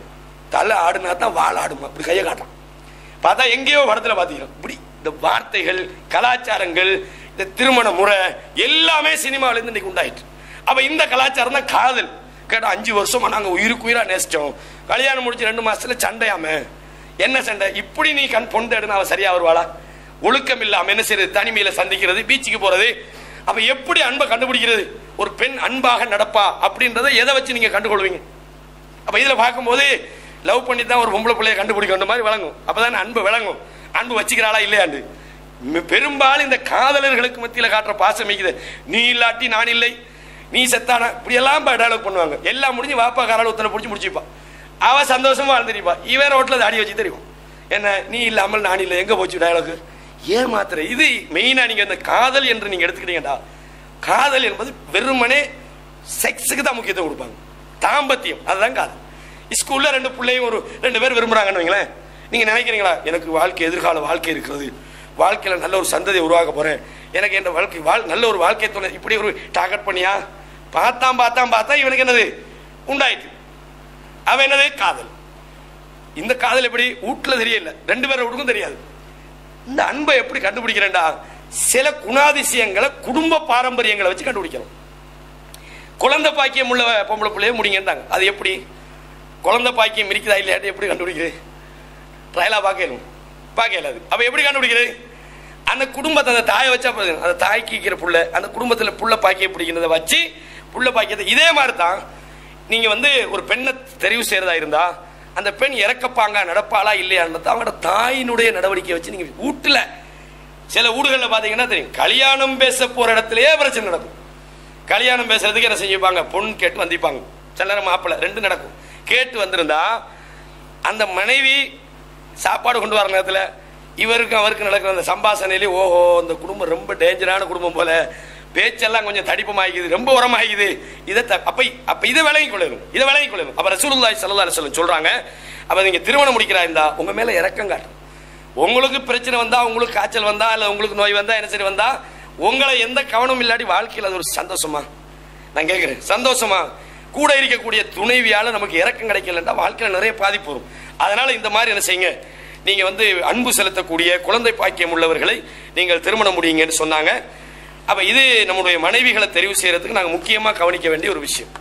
தலை ஆடுனா தான் வால் ஆடுமா அப்படி கையை காட்டான் பார்த்தா எங்கேயோ படத்துல பார்த்தீங்கன்னா இப்படி இந்த வார்த்தைகள் கலாச்சாரங்கள் இந்த திருமண முறை எல்லாமே சினிமாவிலேருந்து இன்னைக்கு உண்டாயிட்டு அப்ப இந்த கலாச்சாரம் தான் காதல் கேட்டா அஞ்சு வருஷமா நாங்க உயிருக்கு உயிரா நேசிச்சோம் கல்யாணம் முடிச்சு ரெண்டு மாசத்துல சண்டையாம என்ன சண்டை இப்படி நீ கண் பொண்ணு எடுனா அவ சரியா வருவாளா ஒழுக்கம் இல்லாம என்ன செய்யறது தனிமையில சந்திக்கிறது பீச்சுக்கு போறது அப்ப எப்படி அன்பை கண்டுபிடிக்கிறது ஒரு பெண் அன்பாக நடப்பா அப்படின்றத எதை வச்சு நீங்க கண்டுகொள்வீங்க அப்ப இதுல பார்க்கும்போது லவ் பண்ணி தான் ஒரு பொம்பளை பிள்ளைய கண்டுபிடிக்கிற மாதிரி விளங்கும் அப்பதான் அன்பு விளங்கும் அன்பு வச்சுக்கிறாளா இல்லையாண்டு மி- பெரும்பாலும் இந்த காதலர்களுக்கு மத்தியில காட்டுற பாசம் மிகுது நீ இல்லாட்டி நான் இல்லை நீ செத்தானா இப்படி எல்லாம் டயலாக் பண்ணுவாங்க எல்லாம் முடிஞ்சு வாப்பா காரால ஒத்தனை பிடிச்சி முடிச்சுப்பா அவ சந்தோஷமா வாழ்ந்துருப்பா இவன் ரோட்ல தாடி வச்சு தெரியும் என்ன நீ இல்லாமல் நான் இல்லை எங்க போச்சு டயலாக் ஏன் மாத்திர இது மெயினா நீங்க இந்த காதல் என்று நீங்க எடுத்துக்கிட்டீங்கடா காதல் என்பது வெறுமனே செக்ஸுக்கு தான் முக்கியத்துவம் கொடுப்பாங்க தாம்பத்தியம் அதுதான் காதல் ஸ்கூல்ல ரெண்டு பிள்ளையும் ஒரு ரெண்டு பேர் விரும்புறாங்கன்னு வைங்களேன் நீங்க நினைக்கிறீங்களா எனக்கு வாழ்க்கை எதிர்கால வாழ்க்கை இருக்கிறது வாழ்க்கையில நல்ல ஒரு சந்ததியை உருவாக்க போறேன் எனக்கு என் வாழ்க்கை வாழ் நல்ல ஒரு வாழ்க்கை துணை இப்படி ஒரு டார்கெட் பண்ணியா பார்த்தான் பார்த்தான் பார்த்தா இவனுக்கு என்னது உண்டாயிட்டு அவன் என்னது காதல் இந்த காதல் எப்படி வீட்டுல தெரியல ரெண்டு பேரும் வீட்டுக்கும் தெரியாது இந்த அன்பை எப்படி கண்டுபிடிக்கிறேன்டா சில குணாதிசயங்களை குடும்ப பாரம்பரியங்களை வச்சு கண்டுபிடிக்கிறோம் குழந்தை பாக்கியம் உள்ள பொம்பளை பிள்ளைய முடிங்கன்றாங்க அது எப்படி குழந்தை பாக்கியம் இருக்குதா இல்லையாட்டு எப்படி கண்டுபிடிக்கிறது ட்ரையலாக பார்க்கணும் பார்க்கல அது அப்போ எப்படி கண்டுபிடிக்கிறது அந்த குடும்பத்தை அந்த தாயை வச்சா போதும் அந்த தாய்க்கு இருக்கிற புள்ள அந்த குடும்பத்தில் புள்ள பாக்கியம் பிடிக்கிறத வச்சு புள்ள பாக்கியத்தை இதே மாதிரி தான் நீங்கள் வந்து ஒரு பெண்ணை தெரிவு செய்கிறதா இருந்தா அந்த பெண் இறக்கப்பாங்க நடப்பாளா இல்லையான்றத அவங்களோட தாயினுடைய நடவடிக்கையை வச்சு நீங்கள் வீட்டில் சில வீடுகளில் பார்த்தீங்கன்னா தெரியும் கல்யாணம் பேச போகிற இடத்துலயே பிரச்சனை நடக்கும் கல்யாணம் பேசுறதுக்கு என்ன செஞ்சுப்பாங்க பொண்ணு கேட்டு வந்திருப்பாங்க சில நேரம் மாப்பிள்ளை ரெண்டு நடக்கும் கேட்டு வந்திருந்தா அந்த மனைவி சாப்பாடு கொண்டு வர நேரத்தில் இவருக்கு அவருக்கு நடக்கிற அந்த சம்பாஷணையிலே ஓஹோ இந்த குடும்பம் ரொம்ப டேஞ்சரான குடும்பம் போல பேச்செல்லாம் கொஞ்சம் தடிப்பமாகிக்குது ரொம்ப உரமாகிக்குது இதை த- அப்ப அப்ப இதை விளங்கிக் கொள்ளணும் இதை விளங்கிக் கொள்ளணும் அப்ப ரசூலுல்லாஹி ஸல்லல்லாஹு அலைஹி வஸல்லம் சொல்றாங்க அப்ப நீங்க திருமணம் முடிக்கிறா இருந்தா உங்க மேல இறக்கம் காட்டும் உங்களுக்கு பிரச்சனை வந்தா உங்களுக்கு காய்ச்சல் வந்தா இல்ல உங்களுக்கு நோய் வந்தா என்ன சரி வந்தா உங்களை எந்த கவனமும் இல்லாட்டி வாழ்க்கையில் அது ஒரு சந்தோஷமா நான் கேட்கிறேன் சந்தோஷமா கூட இருக்கக்கூடிய துணைவியால நமக்கு இறக்கம் கிடைக்கலன்னா வாழ்க்கையில நிறைய பாதிப்பு வரும் அதனால இந்த மாதிரி என்ன செய்யுங்க நீங்க வந்து அன்பு செலுத்தக்கூடிய குழந்தை பாக்கியம் உள்ளவர்களை நீங்கள் திருமணம் முடியுங்கன்னு சொன்னாங்க அப்ப இது நம்முடைய மனைவிகளை தெரிவு செய்யறதுக்கு நாங்க முக்கியமா கவனிக்க வேண்டிய ஒரு விஷயம்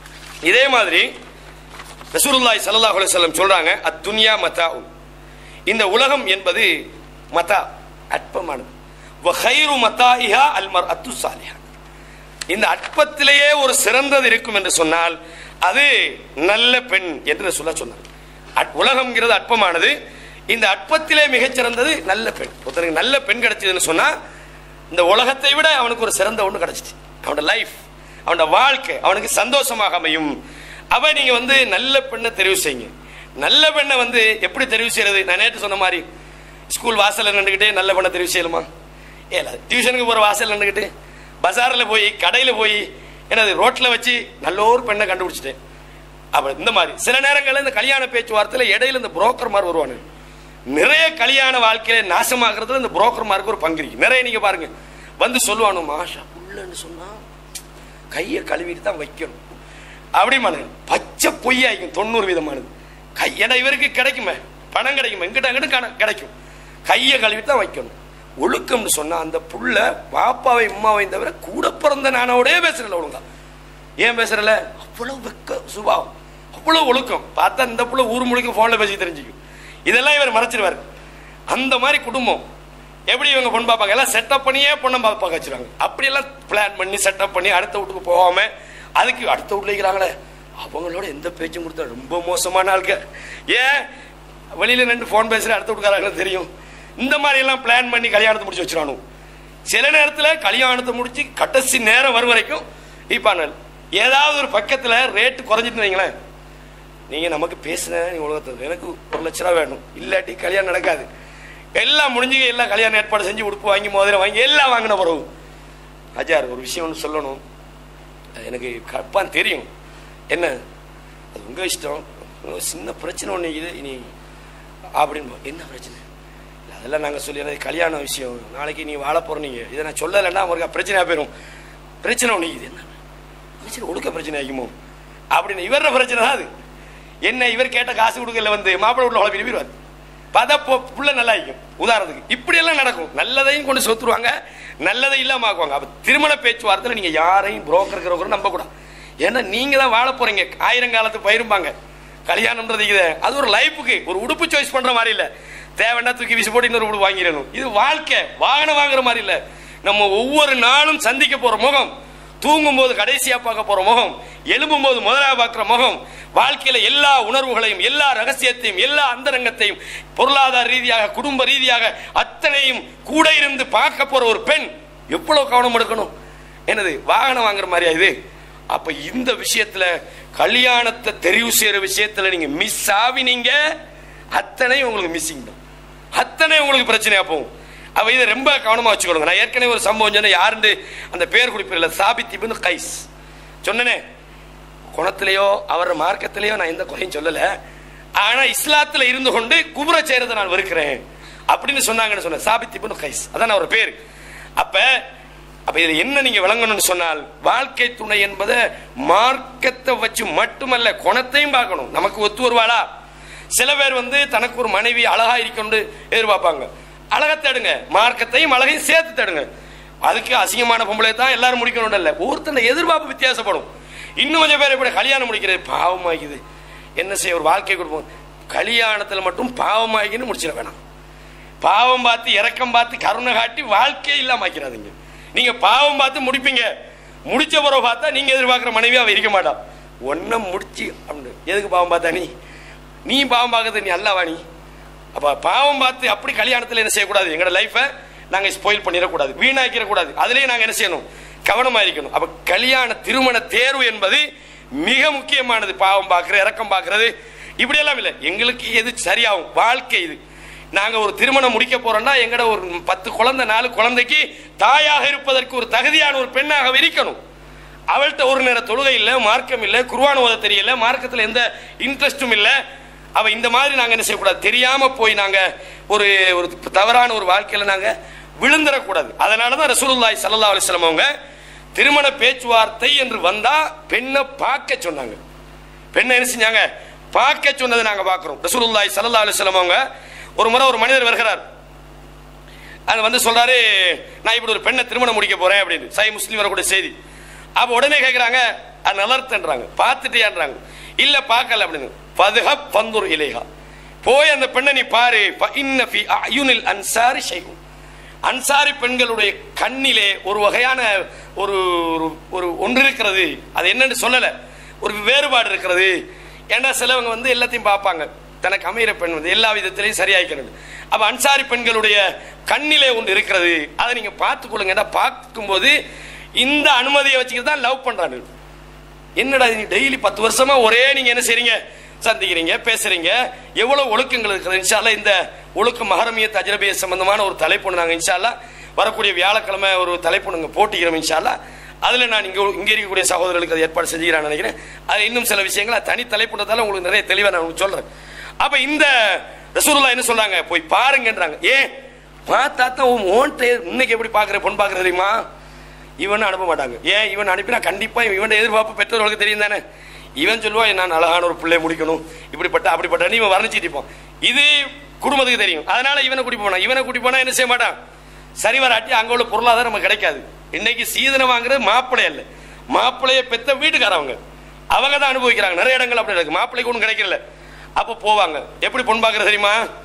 இதே மாதிரி ரசூலுல்லாஹி ஸல்லல்லாஹு அலைஹி வஸல்லம் சொல்றாங்க அத்துன்யா மத்தாஉன் இந்த உலகம் என்பது மதா அற்பமானது வ கைரு மத்தாயிஹா அல் மர்அத்து சாலிஹா இந்த அற்பத்திலேயே ஒரு சிறந்தது இருக்கும் என்று சொன்னால் அது நல்ல பெண் என்று சொல்ல சொன்னார் அட்- உலகம்ங்கிறது அற்பமானது இந்த அற்பத்திலே மிகச்சிறந்தது நல்ல பெண் ஒருத்தனுக்கு நல்ல பெண் கிடைச்சதுன்னு சொன்னா இந்த உலகத்தை விட அவனுக்கு ஒரு சிறந்த ஒன்று கிடைச்சிச்சு அவனோட லைஃப் அவனோட வாழ்க்கை அவனுக்கு சந்தோஷமாக அமையும் அவ நீங்க வந்து நல்ல பெண்ணை தெரிவு செய்யுங்க நல்ல பெண்ணை வந்து எப்படி தெரிவு செய்யறது நான் நேற்று சொன்ன மாதிரி ஸ்கூல் வாசல்ல நின்றுக்கிட்டே நல்ல பெண்ணை தெரிவு செய்யலாமா ஏல டியூஷனுக்கு போற வாசல் நின்றுக்கிட்டு பஜார்ல போய் கடையில போய் என்னது ரோட்ல வச்சு நல்ல ஒரு பெண்ணை கண்டுபிடிச்சிட்டேன் அப்ப இந்த மாதிரி சில நேரங்கள்ல இந்த கல்யாண பேச்சுவார்த்தையில இடையில இந்த புரோக்கர் மாதிரி வருவானு நிறைய கல்யாண வாழ்க்கையில நாசமாக்குறதுல இந்த புரோக்கர் மார்க்கு ஒரு பங்கு இருக்கு நிறைய நீங்க பாருங்க வந்து சொல்லுவானு மாஷா புள்ளன்னு சொன்னா கையை கழுவிட்டு தான் வைக்கணும் அப்படி மனு பச்சை பொய்யாய்க்கும் தொண்ணூறு விதமானது கை ஏன்னா இவருக்கு கிடைக்குமே பணம் கிடைக்குமே இங்கிட்ட அங்கிட்ட கண- கிடைக்கும் கையை கழுவிட்டு தான் வைக்கணும் ஒழுக்கம்னு சொன்னா அந்த புள்ள பாப்பாவை அம்மாவை தவிர கூட பிறந்த நானோடய பேசுறல ஒழுங்கா ஏன் பேசுறல அவ்வளவு வெக்க சுபாவம் அவ்வளவு ஒழுக்கம் பார்த்தா இந்த புள்ள ஊர் முழுக்க போன்ல பேசி தெரிஞ்சுக்கும் இதெல்லாம் இவர் மறைச்சிருவாரு அந்த மாதிரி குடும்பம் எப்படி இவங்க பொண்ணு பார்ப்பாங்க எல்லாம் செட்டப் பண்ணியே பொண்ணை பார்க்க வச்சிருக்காங்க அப்படியெல்லாம் பிளான் பண்ணி செட்டப் பண்ணி அடுத்த வீட்டுக்கு போகாம அதுக்கு அடுத்த வீட்டுல இருக்கிறாங்களே அவங்களோட எந்த பேச்சும் கொடுத்தா ரொம்ப மோசமான ஆளுங்க ஏன் வெளியில நின்று ஃபோன் பேசுற அடுத்த வீட்டுக்காரங்களுக்கு தெரியும் இந்த மாதிரி எல்லாம் பிளான் பண்ணி கல்யாணத்தை முடிச்சு வச்சிருக்கானு சில நேரத்துல கல்யாணத்தை முடிச்சு கடைசி நேரம் வரும் வரைக்கும் இப்பானல் ஏதாவது ஒரு பக்கத்துல ரேட்டு குறைஞ்சிட்டு வைங்களேன் நீங்க நமக்கு பேசுன நீ உலகத்தில் எனக்கு ஒரு லட்ச ரூபா வேணும் இல்லாட்டி கல்யாணம் நடக்காது எல்லாம் முடிஞ்சு எல்லாம் கல்யாணம் ஏற்பாடு செஞ்சு உடுப்பு வாங்கி மோதிரம் வாங்கி எல்லாம் வாங்கின பிறகு அஜார் ஒரு விஷயம் ஒன்று சொல்லணும் அது எனக்கு கப்பான் தெரியும் என்ன அது உங்க இஷ்டம் ஒரு சின்ன பிரச்சனை ஒன்று இது இனி அப்படின்னு என்ன பிரச்சனை இல்ல, அதெல்லாம் நாங்கள் சொல்லி எனக்கு கல்யாண விஷயம் நாளைக்கு நீ வாழ போறீங்க இதை நான் சொல்லலைன்னா அவருக்கு பிரச்சனையாக போயிடும் பிரச்சனை ஒன்று இது என்ன பிரச்சனை ஒழுக்க பிரச்சனை ஆகுமோ அப்படின்னு இவர பிரச்சனை தான் அது என்ன இவர் கேட்ட காசு கொடுக்கல வந்து மாப்பிள்ளை வீட்டில் உழப்பி விருவார் பார்த்தா பொ- புள்ள நல்லா இருக்கும் உதாரணத்துக்கு இப்படி எல்லாம் நடக்கும் நல்லதையும் கொண்டு சொத்துருவாங்க நல்லதை இல்லாம ஆக்குவாங்க அப்ப திருமண பேச்சுவார்த்தையில் நீங்க யாரையும் புரோக்கர் இருக்கிறவங்க நம்ப கூடாது ஏன்னா நீங்க தான் வாழ போறீங்க ஆயிரம் காலத்து பயிரும்பாங்க கல்யாணம்ன்றது இது அது ஒரு லைஃபுக்கு ஒரு உடுப்பு சாய்ஸ் பண்ற மாதிரி இல்ல தேவைன்னா தூக்கி வீசி போட்டு இன்னொரு உடுப்பு வாங்கிடணும் இது வாழ்க்கை வாகனம் வாங்குற மாதிரி இல்ல நம்ம ஒவ்வொரு நாளும் சந்திக்க போற முகம் தூங்கும் போது கடைசியா பார்க்க போற முகம் எழும்பும் போது முதலாக பார்க்கிற முகம் வாழ்க்கையில எல்லா உணர்வுகளையும் எல்லா ரகசியத்தையும் எல்லா அந்தரங்கத்தையும் பொருளாதார ரீதியாக குடும்ப ரீதியாக அத்தனையும் கூட இருந்து பார்க்க போற ஒரு பெண் எவ்வளவு கவனம் எடுக்கணும் என்னது வாகனம் வாங்குற மாதிரியா இது அப்ப இந்த விஷயத்துல கல்யாணத்தை தெரிவு செய்யற விஷயத்துல நீங்க மிஸ் ஆவினீங்க அத்தனை உங்களுக்கு மிஸ்ஸிங் தான் அத்தனை உங்களுக்கு பிரச்சனையா போகும் அப்ப இதை ரொம்ப கவனமா வச்சுக்கணும் நான் ஏற்கனவே ஒரு சம்பவம் சொன்னேன் யாருன்னு அந்த பேர் குறிப்பிடல சாபித் இப்னு கைஸ் சொன்னனே குணத்திலேயோ அவர் மார்க்கத்திலேயோ நான் எந்த குறையும் சொல்லல ஆனா இஸ்லாத்துல இருந்து கொண்டு குபுர செய்யறதை நான் வெறுக்கிறேன் அப்படின்னு சொன்னாங்கன்னு சொன்னேன் சாபித் இப்னு கைஸ் அதான் அவர் பேர் அப்ப அப்ப இதுல என்ன நீங்க விளங்கணும்னு சொன்னால் வாழ்க்கை துணை என்பதை மார்க்கத்தை வச்சு மட்டுமல்ல குணத்தையும் பார்க்கணும் நமக்கு ஒத்து வருவாளா சில பேர் வந்து தனக்கு ஒரு மனைவி அழகா இருக்கணும்னு எதிர்பார்ப்பாங்க அழகை தேடுங்க மார்க்கத்தையும் அழகையும் சேர்த்து தேடுங்க அதுக்கு அசிங்கமான பொம்பளை தான் எல்லாரும் முடிக்கணும் இல்ல ஒருத்தன எதிர்பார்ப்பு வித்தியாசப்படும் இன்னும் கொஞ்சம் பேர் இப்படி கல்யாணம் முடிக்கிறது பாவமாக்குது என்ன செய்ய ஒரு வாழ்க்கை கொடுப்போம் கல்யாணத்துல மட்டும் பாவமாக்கின்னு முடிச்சிட வேணாம் பாவம் பார்த்து இரக்கம் பார்த்து கருணை காட்டி வாழ்க்கையே இல்லாம ஆக்கிறாதீங்க நீங்க பாவம் பார்த்து முடிப்பீங்க முடிச்ச பிறகு பார்த்தா நீங்க எதிர்பார்க்குற மனைவி அவ இருக்க மாட்டா ஒன்ன முடிச்சு அப்படின்னு எதுக்கு பாவம் பார்த்தா நீ நீ பாவம் பார்க்கறது நீ அல்லவா நீ அப்ப பாவம் பார்த்து அப்படி கல்யாணத்துல என்ன செய்யக்கூடாது எங்களோட லைஃபை நாங்க ஸ்பாயில் பண்ணிடக்கூடாது வீணாக்கிடக்கூடாது அதுலயே நாங்க என்ன செய்யணும் கவனமா இருக்கணும் அப்ப கல்யாண திருமண தேர்வு என்பது மிக முக்கியமானது பாவம் பார்க்கறது இரக்கம் பார்க்கறது இப்படி எல்லாம் இல்லை எங்களுக்கு எது சரியாகும் வாழ்க்கை இது நாங்க ஒரு திருமணம் முடிக்க போறோம்னா எங்கட ஒரு பத்து குழந்தை நாலு குழந்தைக்கு தாயாக இருப்பதற்கு ஒரு தகுதியான ஒரு பெண்ணாக இருக்கணும் அவள்கிட்ட ஒரு நேர தொழுகை இல்லை மார்க்கம் இல்லை குருவான ஓத தெரியல மார்க்கத்தில் எந்த இன்ட்ரெஸ்டும் இல்லை அவ இந்த மாதிரி நாங்க என்ன செய்யக்கூடாது தெரியாம போய் நாங்க ஒரு ஒரு தவறான ஒரு வாழ்க்கையில நாங்க விழுந்துடக்கூடாது அதனால தான் ரசூலுல்லாஹி ஸல்லல்லாஹு அலைஹி வஸல்லம் அவங்க திருமண பேச்சுவார்த்தை என்று வந்தா பெண்ணை பார்க்க சொன்னாங்க பெண்ணை என்ன செஞ்சாங்க பார்க்க சொன்னதை நாங்க பார்க்கிறோம் ரசூலுல்லாஹி ஸல்லல்லாஹு அலைஹி வஸல்லம் அவங்க ஒரு முறை ஒரு மனிதர் வருகிறார் அது வந்து சொல்றாரு நான் இப்படி ஒரு பெண்ணை திருமணம் முடிக்க போறேன் அப்படின்னு சை முஸ்லீம் வரக்கூடிய செய்தி அப்ப உடனே கேட்கறாங்க அது நலர்த்தன்றாங்க பார்த்துட்டியான்றாங்க இல்ல பார்க்கல அப்படின்னு பதுஹப் பந்துர் இலேஹா போய் அந்த பெண்ணை நீ பாரு இன்ன ஃபி அயுனில் அன்சாரி ஷைகும் அன்சாரி பெண்களுடைய கண்ணிலே ஒரு வகையான ஒரு ஒரு- ஒரு ஒன்று இருக்கிறது அது என்னன்னு சொல்லல ஒரு வேறுபாடு இருக்கிறது ஏன்னா சிலவங்க வந்து எல்லாத்தையும் பார்ப்பாங்க தனக்கு அமைகிற பெண் வந்து எல்லா விதத்திலையும் சரியாய்க்கிறது அப்ப அன்சாரி பெண்களுடைய கண்ணிலே ஒன்று இருக்கிறது அதை நீங்க பார்த்துக்கொள்ளுங்க ஏன்னா பார்க்கும்போது இந்த அனுமதியை வச்சுக்கிட்டு தான் லவ் பண்றாங்க என்னடா நீ டெய்லி பத்து வருஷமா ஒரே நீங்க என்ன செய்றீங்க சந்திக்கிறீங்க பேசுறீங்க எவ்வளவு ஒழுக்கங்கள் இருக்குது இன்ஷால்லா இந்த ஒழுக்க மகரமிய தஜரபிய சம்பந்தமான ஒரு தலைப்பு நாங்க இன்ஷால்லா வரக்கூடிய வியாழக்கிழமை ஒரு தலைப்பு நாங்க போட்டிக்கிறோம் இன்ஷால்லா அதுல நான் இங்க இங்க இருக்கக்கூடிய சகோதரர்களுக்கு அதை ஏற்பாடு செஞ்சுக்கிறான்னு நினைக்கிறேன் அது இன்னும் சில விஷயங்கள் அது தனி தலைப்புன்றதால உங்களுக்கு நிறைய தெளிவா நான் உங்களுக்கு சொல்றேன் அப்ப இந்த ரசூலுல்லா என்ன சொல்றாங்க போய் பாருங்கன்றாங்க ஏன் பார்த்தா தான் உன் ஓன்ட்ட இன்னைக்கு எப்படி பாக்குற பொண்ணு பாக்குற தெரியுமா இவனை அனுப்ப மாட்டாங்க ஏன் இவன் அனுப்பினா கண்டிப்பா இவன் எதிர்பார்ப்பு பெற்றோர்களுக்கு தெரியும் தானே இவன் சொல்லுவான் நான் அழகான ஒரு பிள்ளை முடிக்கணும் இப்படிப்பட்ட அப்படிப்பட்ட இவன் வர்ணிச்சிட்டு இருப்பான் இது குடும்பத்துக்கு தெரியும் அதனால இவனை கூட்டி போனா இவனை கூட்டி போனா என்ன செய்ய மாட்டான் சரி வராட்டி அங்க உள்ள பொருளாதாரம் நமக்கு கிடைக்காது இன்னைக்கு சீதனம் வாங்குறது மாப்பிள்ளை அல்ல மாப்பிள்ளைய பெத்த வீட்டுக்காரவங்க அவங்க தான் அனுபவிக்கிறாங்க நிறைய இடங்கள் அப்படி இருக்கு மாப்பிள்ளைக்கு ஒன்றும் கிடைக்கல அப்போ போவாங்க எப்படி பொண்ணு பார்க்கறது தெரியுமா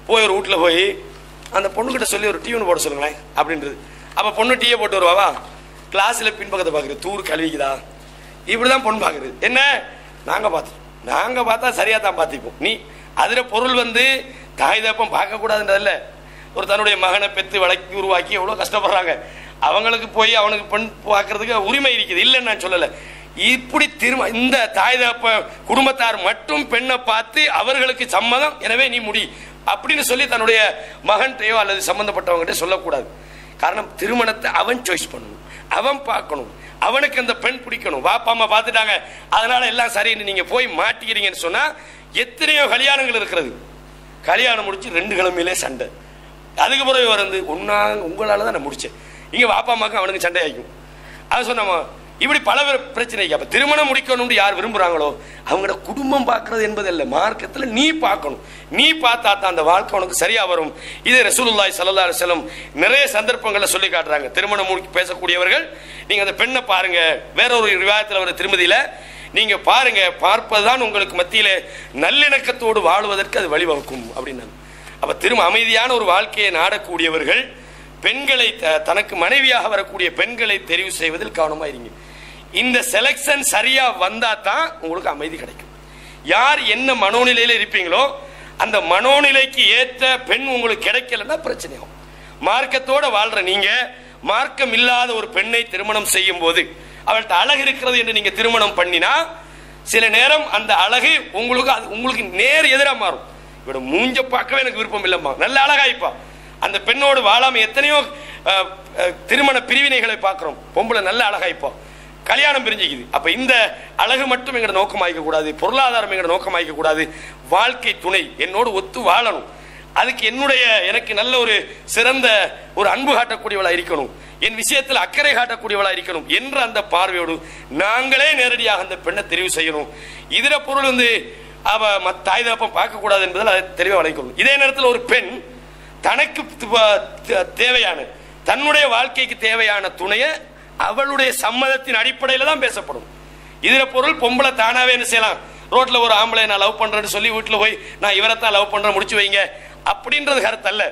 போய் ஒரு வீட்டில் போய் அந்த பொண்ணுக்கிட்ட சொல்லி ஒரு டீ ஒன்று போட சொல்லுங்களேன் அப்படின்றது அப்போ பொண்ணு டீயை போட்டு வருவாவா கிளாஸில் பின்பக்கத்தை பார்க்குறது தூர் கழுவிக்குதா இப்படி தான் பொண்ணு பார்க்குறது என்ன நாங்கள் பார்த்துட்டோம் நாங்கள் பார்த்தா சரியாக தான் பார்த்துப்போம் நீ அதில் பொருள் வந்து தாய் தப்பம் பார்க்கக்கூடாதுன்றதில்ல ஒரு தன்னுடைய மகனை பெற்று வளர்க்கி உருவாக்கி எவ்வளோ கஷ்டப்படுறாங்க அவங்களுக்கு போய் அவனுக்கு பெண் பார்க்கறதுக்கு உரிமை இருக்குது இல்லைன்னு நான் சொல்லலை இப்படி திரும்ப இந்த தாய் தப்ப குடும்பத்தார் மட்டும் பெண்ணை பார்த்து அவர்களுக்கு சம்மதம் எனவே நீ முடி அப்படின்னு சொல்லி தன்னுடைய மகன்கிட்டயோ அல்லது சம்பந்தப்பட்டவங்ககிட்ட சொல்லக்கூடாது காரணம் திருமணத்தை அவன் சாய்ஸ் பண்ணணும் அவன் பார்க்கணும் அவனுக்கு அந்த பெண் பிடிக்கணும் வாப்பா அம்மா பார்த்துட்டாங்க அதனால எல்லாம் சரின்னு நீங்க போய் மாட்டிக்கிறீங்கன்னு சொன்னா எத்தனையோ கல்யாணங்கள் இருக்கிறது கல்யாணம் முடிச்சு ரெண்டு கிழமையிலே சண்டை அதுக்கு பிறகு வந்து உன்னா உங்களால தான் நான் முடிச்சேன் இங்க வாப்பா அம்மாக்கும் அவனுக்கு சண்டை ஆகிக்கும் அது சொன்னோமா இப்படி பல பிர- பிரச்சனைக்கு அப்ப திருமணம் முடிக்கணும்னு யார் விரும்புறாங்களோ அவங்களோட குடும்பம் பார்க்கறது என்பது இல்லை மார்க்கத்தில் நீ பார்க்கணும் நீ பார்த்தா தான் அந்த வாழ்க்கை உனக்கு சரியா வரும் இது ரசூலுல்லாஹி ஸல்லல்லாஹு அலைஹி வஸல்லம் நிறைய சந்தர்ப்பங்களை சொல்லி காட்டுறாங்க திருமணம் முடிக்க பேசக்கூடியவர்கள் நீங்க அந்த பெண்ணை பாருங்க வேற ஒரு விவாதத்தில் வர திருமதியில நீங்க பாருங்க பார்ப்பதுதான் உங்களுக்கு மத்தியிலே நல்லிணக்கத்தோடு வாழ்வதற்கு அது வழிவகுக்கும் அப்படின்னாங்க அப்ப திரும்ப அமைதியான ஒரு வாழ்க்கையை நாடக்கூடியவர்கள் பெண்களை த- தனக்கு மனைவியாக வரக்கூடிய பெண்களை தெரிவு செய்வதில் கவனமா இருங்க இந்த செலெக்ஷன் சரியா வந்தா தான் உங்களுக்கு அமைதி கிடைக்கும் யார் என்ன மனோநிலையில இருப்பீங்களோ அந்த மனோநிலைக்கு ஏற்ற பெண் உங்களுக்கு கிடைக்கலன்னா பிரச்சனை ஆகும் மார்க்கத்தோட வாழ்ற நீங்க மார்க்கம் இல்லாத ஒரு பெண்ணை திருமணம் செய்யும் போது அவள்கிட்ட அழகு இருக்கிறது என்று நீங்க திருமணம் பண்ணினா சில நேரம் அந்த அழகு உங்களுக்கு அது உங்களுக்கு நேர் எதிராக மாறும் இவட மூஞ்ச பார்க்கவே எனக்கு விருப்பம் இல்லைம்மா நல்ல அழகாய்ப்பா அந்த பெண்ணோடு வாழாம எத்தனையோ அஹ், அஹ், திருமண பிரிவினைகளை பார்க்கிறோம் பொம்பளை நல்ல அழகாய்ப்பா கல்யாணம் பிரிஞ்சுக்குது அப்ப இந்த அழகு மட்டும் எங்கட நோக்கமாய்க்க கூடாது பொருளாதாரம் எங்கட நோக்கமாய்க்க கூடாது வாழ்க்கை துணை என்னோடு ஒத்து வாழணும் அதுக்கு என்னுடைய எனக்கு நல்ல ஒரு சிறந்த ஒரு அன்பு காட்டக்கூடியவளா இருக்கணும் என் விஷயத்தில் அக்கறை காட்டக்கூடியவளா இருக்கணும் என்ற அந்த பார்வையோடு நாங்களே நேரடியாக அந்த பெண்ணை தெரிவு செய்யணும் இதர பொருள் வந்து அவ மத் தாய் தப்பம் பார்க்க கூடாது என்பதில் அதை தெளிவாக வளைக்கணும் இதே நேரத்தில் ஒரு பெண் தனக்கு த- த- தேவையான தன்னுடைய வாழ்க்கைக்கு தேவையான துணையை அவளுடைய சம்மதத்தின் அடிப்படையில் தான் பேசப்படும் இதுல பொருள் பொம்பளை தானாவே என்ன செய்யலாம் ரோட்ல ஒரு ஆம்பளை நான் லவ் பண்றேன்னு சொல்லி வீட்டுல போய் நான் இவரைத்தான் லவ் பண்றேன் முடிச்சு வைங்க அப்படின்றது கருத்து அல்ல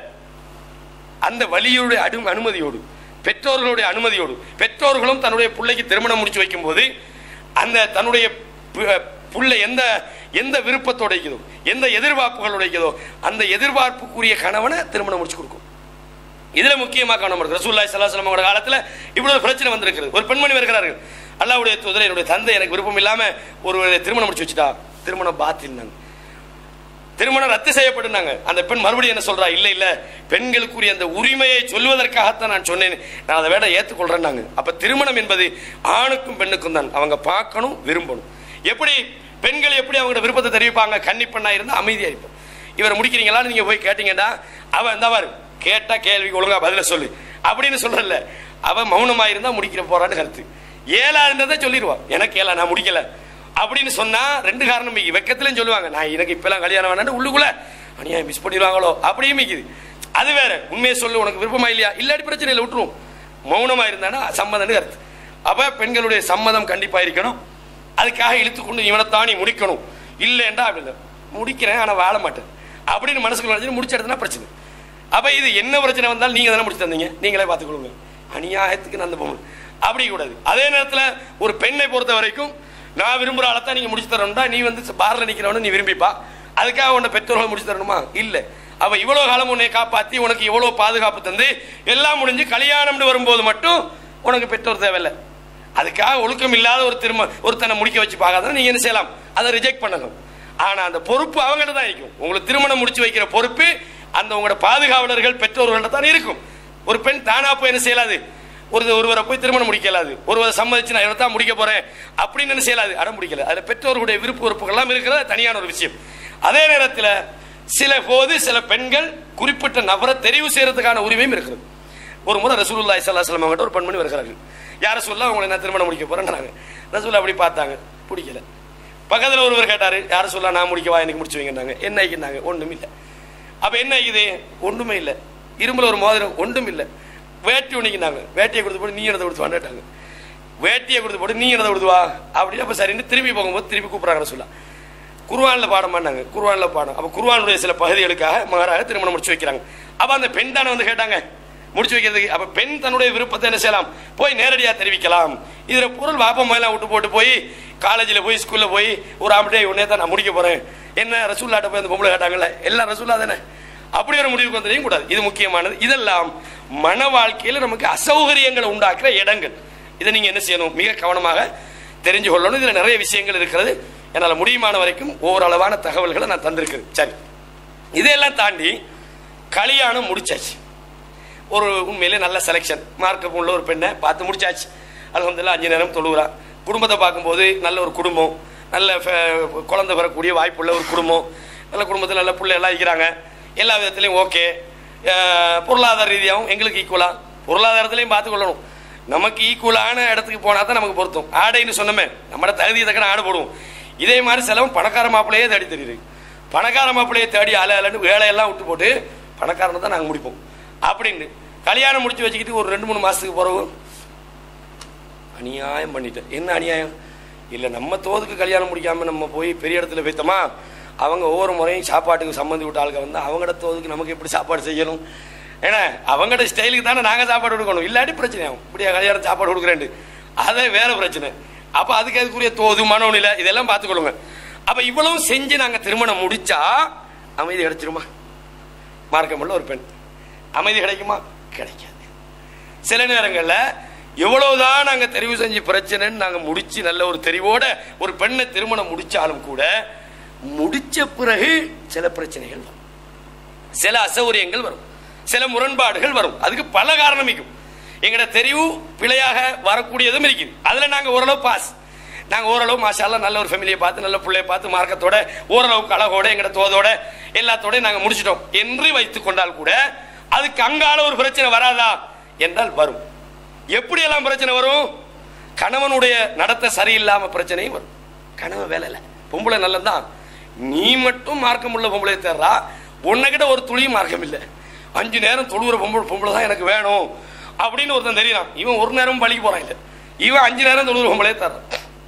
அந்த வழியுடைய அடு அனுமதியோடு பெற்றோர்களுடைய அனுமதியோடு பெற்றோர்களும் தன்னுடைய பிள்ளைக்கு திருமணம் முடிச்சு வைக்கும்போது அந்த தன்னுடைய பு- புள்ள எந்த எந்த விருப்பத்தோட இருக்குதோ எந்த எதிர்பார்ப்புகளோட இருக்குதோ அந்த எதிர்பார்ப்புக்குரிய கணவனை திருமணம் முடிச்சு கொடுக்கும் இதுல முக்கியமாக கவனம் இருக்கு ரசூல்லாய் சல்லாஹ் அவங்களோட காலத்துல இப்படி ஒரு பிரச்சனை வந்திருக்கிறது ஒரு பெண்மணி வருகிறார்கள் அல்லாவுடைய தூதரை என்னுடைய தந்தை எனக்கு விருப்பம் இல்லாம ஒரு திருமணம் முடிச்சு வச்சுட்டா திருமணம் பாத்திருந்தாங்க திருமணம் ரத்து செய்யப்படுனாங்க அந்த பெண் மறுபடியும் என்ன சொல்றா இல்ல இல்ல பெண்களுக்குரிய அந்த உரிமையை சொல்வதற்காகத்தான் நான் சொன்னேன் நான் அதை வேட ஏற்றுக்கொள்றேன்னாங்க அப்ப திருமணம் என்பது ஆணுக்கும் பெண்ணுக்கும் தான் அவங்க பார்க்கணும் விரும்பணும் எப்படி பெண்கள் எப்படி அவங்களோட விருப்பத்தை தெரிவிப்பாங்க கன்னி பெண்ணா இருந்தா அமைதியா இருப்போம் இவர் முடிக்கிறீங்களான்னு நீங்க போய் கேட்டீங்கன்னா அவன் இந்த பாரு கேட்டா கேள்விக்கு ஒழுங்கா பதில சொல்லு அப்படின்னு சொல்றல அவன் மௌனமா இருந்தா முடிக்கிற போறான்னு கருத்து ஏழா இருந்ததை சொல்லிடுவான் எனக்கு ஏழா நான் முடிக்கல அப்படின்னு சொன்னா ரெண்டு காரணம் மிக்கி வெக்கத்திலும் சொல்லுவாங்க நான் எனக்கு இப்பெல்லாம் கல்யாணம் வேணான்னு உள்ளுக்குள்ள அநியாயம் மிஸ் பண்ணிடுவாங்களோ அப்படியே மிக்குது அது வேற உண்மையை சொல்லு உனக்கு விருப்பமா இல்லையா இல்லாட்டி பிரச்சனை இல்லை விட்டுருவோம் மௌனமா இருந்தானா சம்மதம்னு கருத்து அப்ப பெண்களுடைய சம்மதம் கண்டிப்பா இருக்கணும் அதுக்காக இழுத்துக்கொண்டு இவனைத்தான் நீ முடிக்கணும் இல்லைன்றா அப்படி இல்லை முடிக்கிறேன் ஆனா வாழ மாட்டேன் அப்படின்னு மனசுக்குள்ள நினைச்சு முடிச்ச இடத்துல பிரச்சனை அப்ப இது என்ன பிரச்சனை வந்தாலும் நீங்க தானே முடிச்சு தந்தீங்க நீங்களே பார்த்துக்கொள்ளுங்க அநியாயத்துக்கு நான் அந்த பொண்ணு அப்படி கூடாது அதே நேரத்துல ஒரு பெண்ணை பொறுத்த வரைக்கும் நான் விரும்புற ஆளத்தான் நீங்க முடிச்சு தரணும்டா நீ வந்து பார்ல நிக்கிறவனு நீ விரும்பிப்பா அதுக்காக உன்னை பெற்றோர்கள் முடிச்சு தரணுமா இல்ல அவ இவ்வளவு காலம் உன்னை காப்பாத்தி உனக்கு இவ்வளவு பாதுகாப்பு தந்து எல்லாம் முடிஞ்சு கல்யாணம்னு வரும்போது மட்டும் உனக்கு பெற்றோர் தேவையில்லை அதுக்காக ஒழுக்கம் இல்லாத ஒரு திரும்ப ஒருத்தனை முடிக்க வச்சு பார்க்காத நீங்க என்ன செய்யலாம் அதை ரிஜெக்ட் பண்ணணும் ஆனா அந்த பொறுப்பு அவங்கள்ட்ட தான் இருக்கும் உங்களுக்கு திருமணம் முடிச்சு வைக்கிற பொறுப்பு அந்த உங்களோட பாதுகாவலர்கள் பெற்றோர்கள்ட்ட தான் இருக்கும் ஒரு பெண் தானா போய் என்ன செய்யலாது ஒரு ஒருவரை போய் திருமணம் முடிக்கலாது ஒருவரை சம்மதிச்சு நான் இவரை தான் முடிக்க போறேன் அப்படின்னு என்ன செய்யலாது அடம் முடிக்கல அதுல பெற்றோர்களுடைய விருப்ப உறுப்புகள் எல்லாம் இருக்கிறது தனியான ஒரு விஷயம் அதே நேரத்தில் சில போது சில பெண்கள் குறிப்பிட்ட நபரை தெரிவு செய்யறதுக்கான உரிமையும் இருக்கிறது ஒரு முறை ரசூலுல்லாஹி ஸல்லல்லாஹு அலைஹி வஸல்லம் அவங்கள்ட்ட ஒரு பெண்மணி வருகிறார்கள் யார சொல்ல அவங்களை நான் திருமணம் முடிக்க போறேன்னாங்க ரசூல் அப்படி பார்த்தாங்க பிடிக்கல பக்கத்துல ஒருவர் கேட்டாரு யார சொல்ல நான் முடிக்கவா எனக்கு முடிச்சு வைங்கன்னாங்க என்ன ஆகினாங்க ஒண்ணும் இல்லை அப்ப என்ன ஆகுது ஒண்ணுமே இல்லை இரும்புல ஒரு மோதிரம் ஒன்றும் இல்லை வேட்டி ஒண்ணிக்கினாங்க வேட்டியை கொடுத்து போட்டு நீ இடத்த கொடுத்து வாண்டாட்டாங்க வேட்டியை கொடுத்து போட்டு நீ இடத்த கொடுத்து வா அப்படின்னு அப்ப சரின்னு திரும்பி போகும்போது திரும்பி கூப்பிடுறாங்க ரசூலா குர்ஆனில் பாடம் பண்ணாங்க குர்ஆனில் பாடம் அப்போ குர்ஆனுடைய சில பகுதிகளுக்காக மகராக திருமணம் முடிச்சு வைக்கிறாங்க அப்போ அந்த பெண் தானே வந்து கேட்டாங்க முடிச்சு வைக்கிறதுக்கு அப்போ பெண் தன்னுடைய விருப்பத்தை என்ன செய்யலாம் போய் நேரடியாக தெரிவிக்கலாம் இதில் பொருள் வாப்பம் எல்லாம் விட்டு போட்டு போய் காலேஜில் போய் ஸ்கூலில் போய் ஒரு ஆம்பளே உடனே தான் நான் முடிக்க போகிறேன் என்ன ரசூல்லாட்ட போய் அந்த பொம்பளை கேட்டாங்கல்ல எல்லாம் ரசூல்லா தானே அப்படி ஒரு முடிவுக்கு வந்துடையும் கூடாது இது முக்கியமானது இதெல்லாம் மன வாழ்க்கையில் நமக்கு அசௌகரியங்களை உண்டாக்குற இடங்கள் இதை நீங்கள் என்ன செய்யணும் மிக கவனமாக தெரிஞ்சு கொள்ளணும் இதில் நிறைய விஷயங்கள் இருக்கிறது என்னால் முடியுமான வரைக்கும் ஓரளவான தகவல்களை நான் தந்திருக்கிறேன் சரி இதையெல்லாம் தாண்டி கல்யாணம் முடிச்சாச்சு ஒரு உண்மையிலே நல்ல செலெக்ஷன் மார்க்கம் உள்ள ஒரு பெண்ணை பார்த்து முடிச்சாச்சு அல்ஹம்துலில்லாஹ் அஞ்சு நேரம் தொழுகிறா குடும்பத்தை பார்க்கும்போது நல்ல ஒரு குடும்பம் நல்ல ஃபே- குழந்தை பெறக்கூடிய வாய்ப்புள்ள ஒரு குடும்பம் நல்ல குடும்பத்தில் நல்ல பிள்ளை எல்லாம் இருக்கிறாங்க எல்லா விதத்துலையும் ஓகே பொருளாதார ரீதியாகவும் எங்களுக்கு ஈக்குவலாக பொருளாதாரத்துலையும் பார்த்துக்கொள்ளணும் நமக்கு ஈக்குவலான இடத்துக்கு போனால் தான் நமக்கு பொருத்தம் ஆடைன்னு சொன்னோமே நம்மளோட தகுதி தக்கன ஆடை போடுவோம் இதே மாதிரி செலவும் பணக்கார மாப்பிள்ளையே தேடி தெரியுது பணக்கார மாப்பிள்ளையை தேடி அல அலன்னு வேலையெல்லாம் விட்டு போட்டு பணக்காரனை தான் நாங்கள் முடிப்போம் அப்படின்னு கல்யாணம் முடிச்சு வச்சுக்கிட்டு ஒரு ரெண்டு மூணு மாதத்துக்கு பிறகு அநியாயம் பண்ணிட்டேன் என்ன அநியாயம் இல்லை நம்ம தோதுக்கு கல்யாணம் முடிக்காம நம்ம போய் பெரிய இடத்துல வைத்தோமா அவங்க ஒவ்வொரு முறையும் சாப்பாட்டுக்கு சம்மந்தி விட்ட ஆளுங்க வந்து அவங்களோட தோதுக்கு நமக்கு எப்படி சாப்பாடு செய்யணும் ஏன்னா அவங்களோட ஸ்டைலுக்கு தானே நாங்கள் சாப்பாடு கொடுக்கணும் இல்லாட்டி பிரச்சனை ஆகும் இப்படியா கல்யாணம் சாப்பாடு கொடுக்குறேன்ட்டு அதே வேற பிரச்சனை அப்போ அதுக்கு அதுக்குரிய தோது மனோநிலை இதெல்லாம் பார்த்துக்கொள்ளுங்க அப்போ இவ்வளவு செஞ்சு நாங்கள் திருமணம் முடிச்சா அமைதி கிடைச்சிருமா மார்க்கமுள்ள ஒரு பெண் அமைதி கிடைக்குமா கிடைக்காது சில நேரங்களில் எவ்வளவுதான் நாங்கள் தெரிவு செஞ்சு பிரச்சனைன்னு நாங்கள் முடிச்சு நல்ல ஒரு தெரிவோட ஒரு பெண்ணை திருமணம் முடிச்சாலும் கூட முடிச்ச பிறகு சில பிரச்சனைகள் வரும் சில அசௌகரியங்கள் வரும் சில முரண்பாடுகள் வரும் அதுக்கு பல காரணம் இருக்கும் எங்கட தெரிவு பிழையாக வரக்கூடியதும் இருக்குது அதில் நாங்கள் ஓரளவு பாஸ் நாங்கள் ஓரளவு மாஷால்லா நல்ல ஒரு ஃபேமிலியை பார்த்து நல்ல பிள்ளையை பார்த்து மார்க்கத்தோட ஓரளவுக்கு அழகோட எங்கட தோதோட எல்லாத்தோட நாங்கள் முடிச்சிட்டோம் என்று வைத்துக் கொண்டால் கூட அதுக்கு அங்கால ஒரு பிரச்சனை வராதா என்றால் வரும் எப்படி எல்லாம் பிரச்சனை வரும் கணவனுடைய நடத்தை சரியில்லாம பிரச்சனையும் வரும் கணவன் வேலை இல்லை பொம்பளை நல்லதான் நீ மட்டும் மார்க்கம் உள்ள பொம்பளை தேர்றா உன்னைக்கிட்ட ஒரு துளியும் மார்க்கம் இல்லை அஞ்சு நேரம் தொழுகிற பொம்பளை பொம்பளை தான் எனக்கு வேணும் அப்படின்னு ஒருத்தன் தெரியலாம் இவன் ஒரு நேரம் பழிக்கு போறான் இல்லை இவன் அஞ்சு நேரம் தொழுகிற பொம்பளை தர்றான்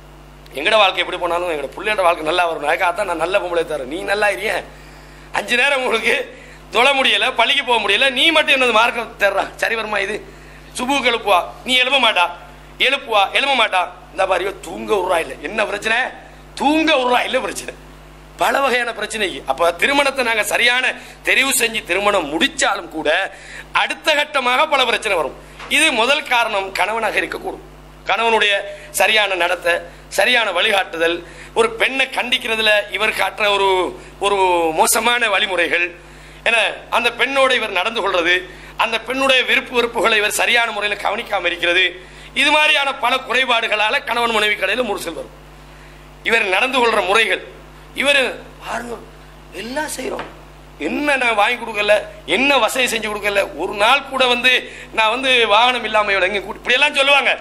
எங்கட வாழ்க்கை எப்படி போனாலும் எங்கட பிள்ளையோட வாழ்க்கை நல்லா வரும் அதுக்காகத்தான் நான் நல்ல பொம்பளை தரேன் நீ நல்லா இருக்கிய அஞ்சு நேரம் உங்களுக்கு தொழ முடியல பள்ளிக்கு போக முடியல நீ மட்டும் என்னது மார்க்கம் தர்றா சரி வருமா இது சுபுக்கு எழுப்புவா நீ எழுப்ப மாட்டா எழுப்புவா எழுப்ப மாட்டா இந்த மாதிரியோ தூங்க விட்றா இல்லை என்ன பிரச்சனை தூங்க விட்றா இல்லை பிரச்சனை பல வகையான பிரச்சனைக்கு அப்ப திருமணத்தை நாங்க சரியான தெரிவு செஞ்சு திருமணம் முடிச்சாலும் கூட அடுத்த கட்டமாக பல பிரச்சனை வரும் இது முதல் காரணம் கணவனாக இருக்கக்கூடும் கணவனுடைய சரியான நடத்தை சரியான வழிகாட்டுதல் ஒரு பெண்ணை கண்டிக்கிறதுல இவர் காட்டுற ஒரு ஒரு மோசமான வழிமுறைகள் என அந்த பெண்ணோட இவர் நடந்து கொள்றது அந்த பெண்ணுடைய விருப்பு வெறுப்புகளை இவர் சரியான முறையில் கவனிக்காம இருக்கிறது இது மாதிரியான பல குறைபாடுகளால கணவன் மனைவி கடையில் முரசல் வரும் இவர் நடந்து கொள்ற முறைகள் இவர் பாருங்க எல்லாம் செய்கிறோம் என்ன நான் வாங்கி கொடுக்கல என்ன வசதி செஞ்சு கொடுக்கல ஒரு நாள் கூட வந்து நான் வந்து வாகனம் இல்லாம இவளை எங்க கூட்டி இப்படியெல்லாம் சொல்லுவாங்க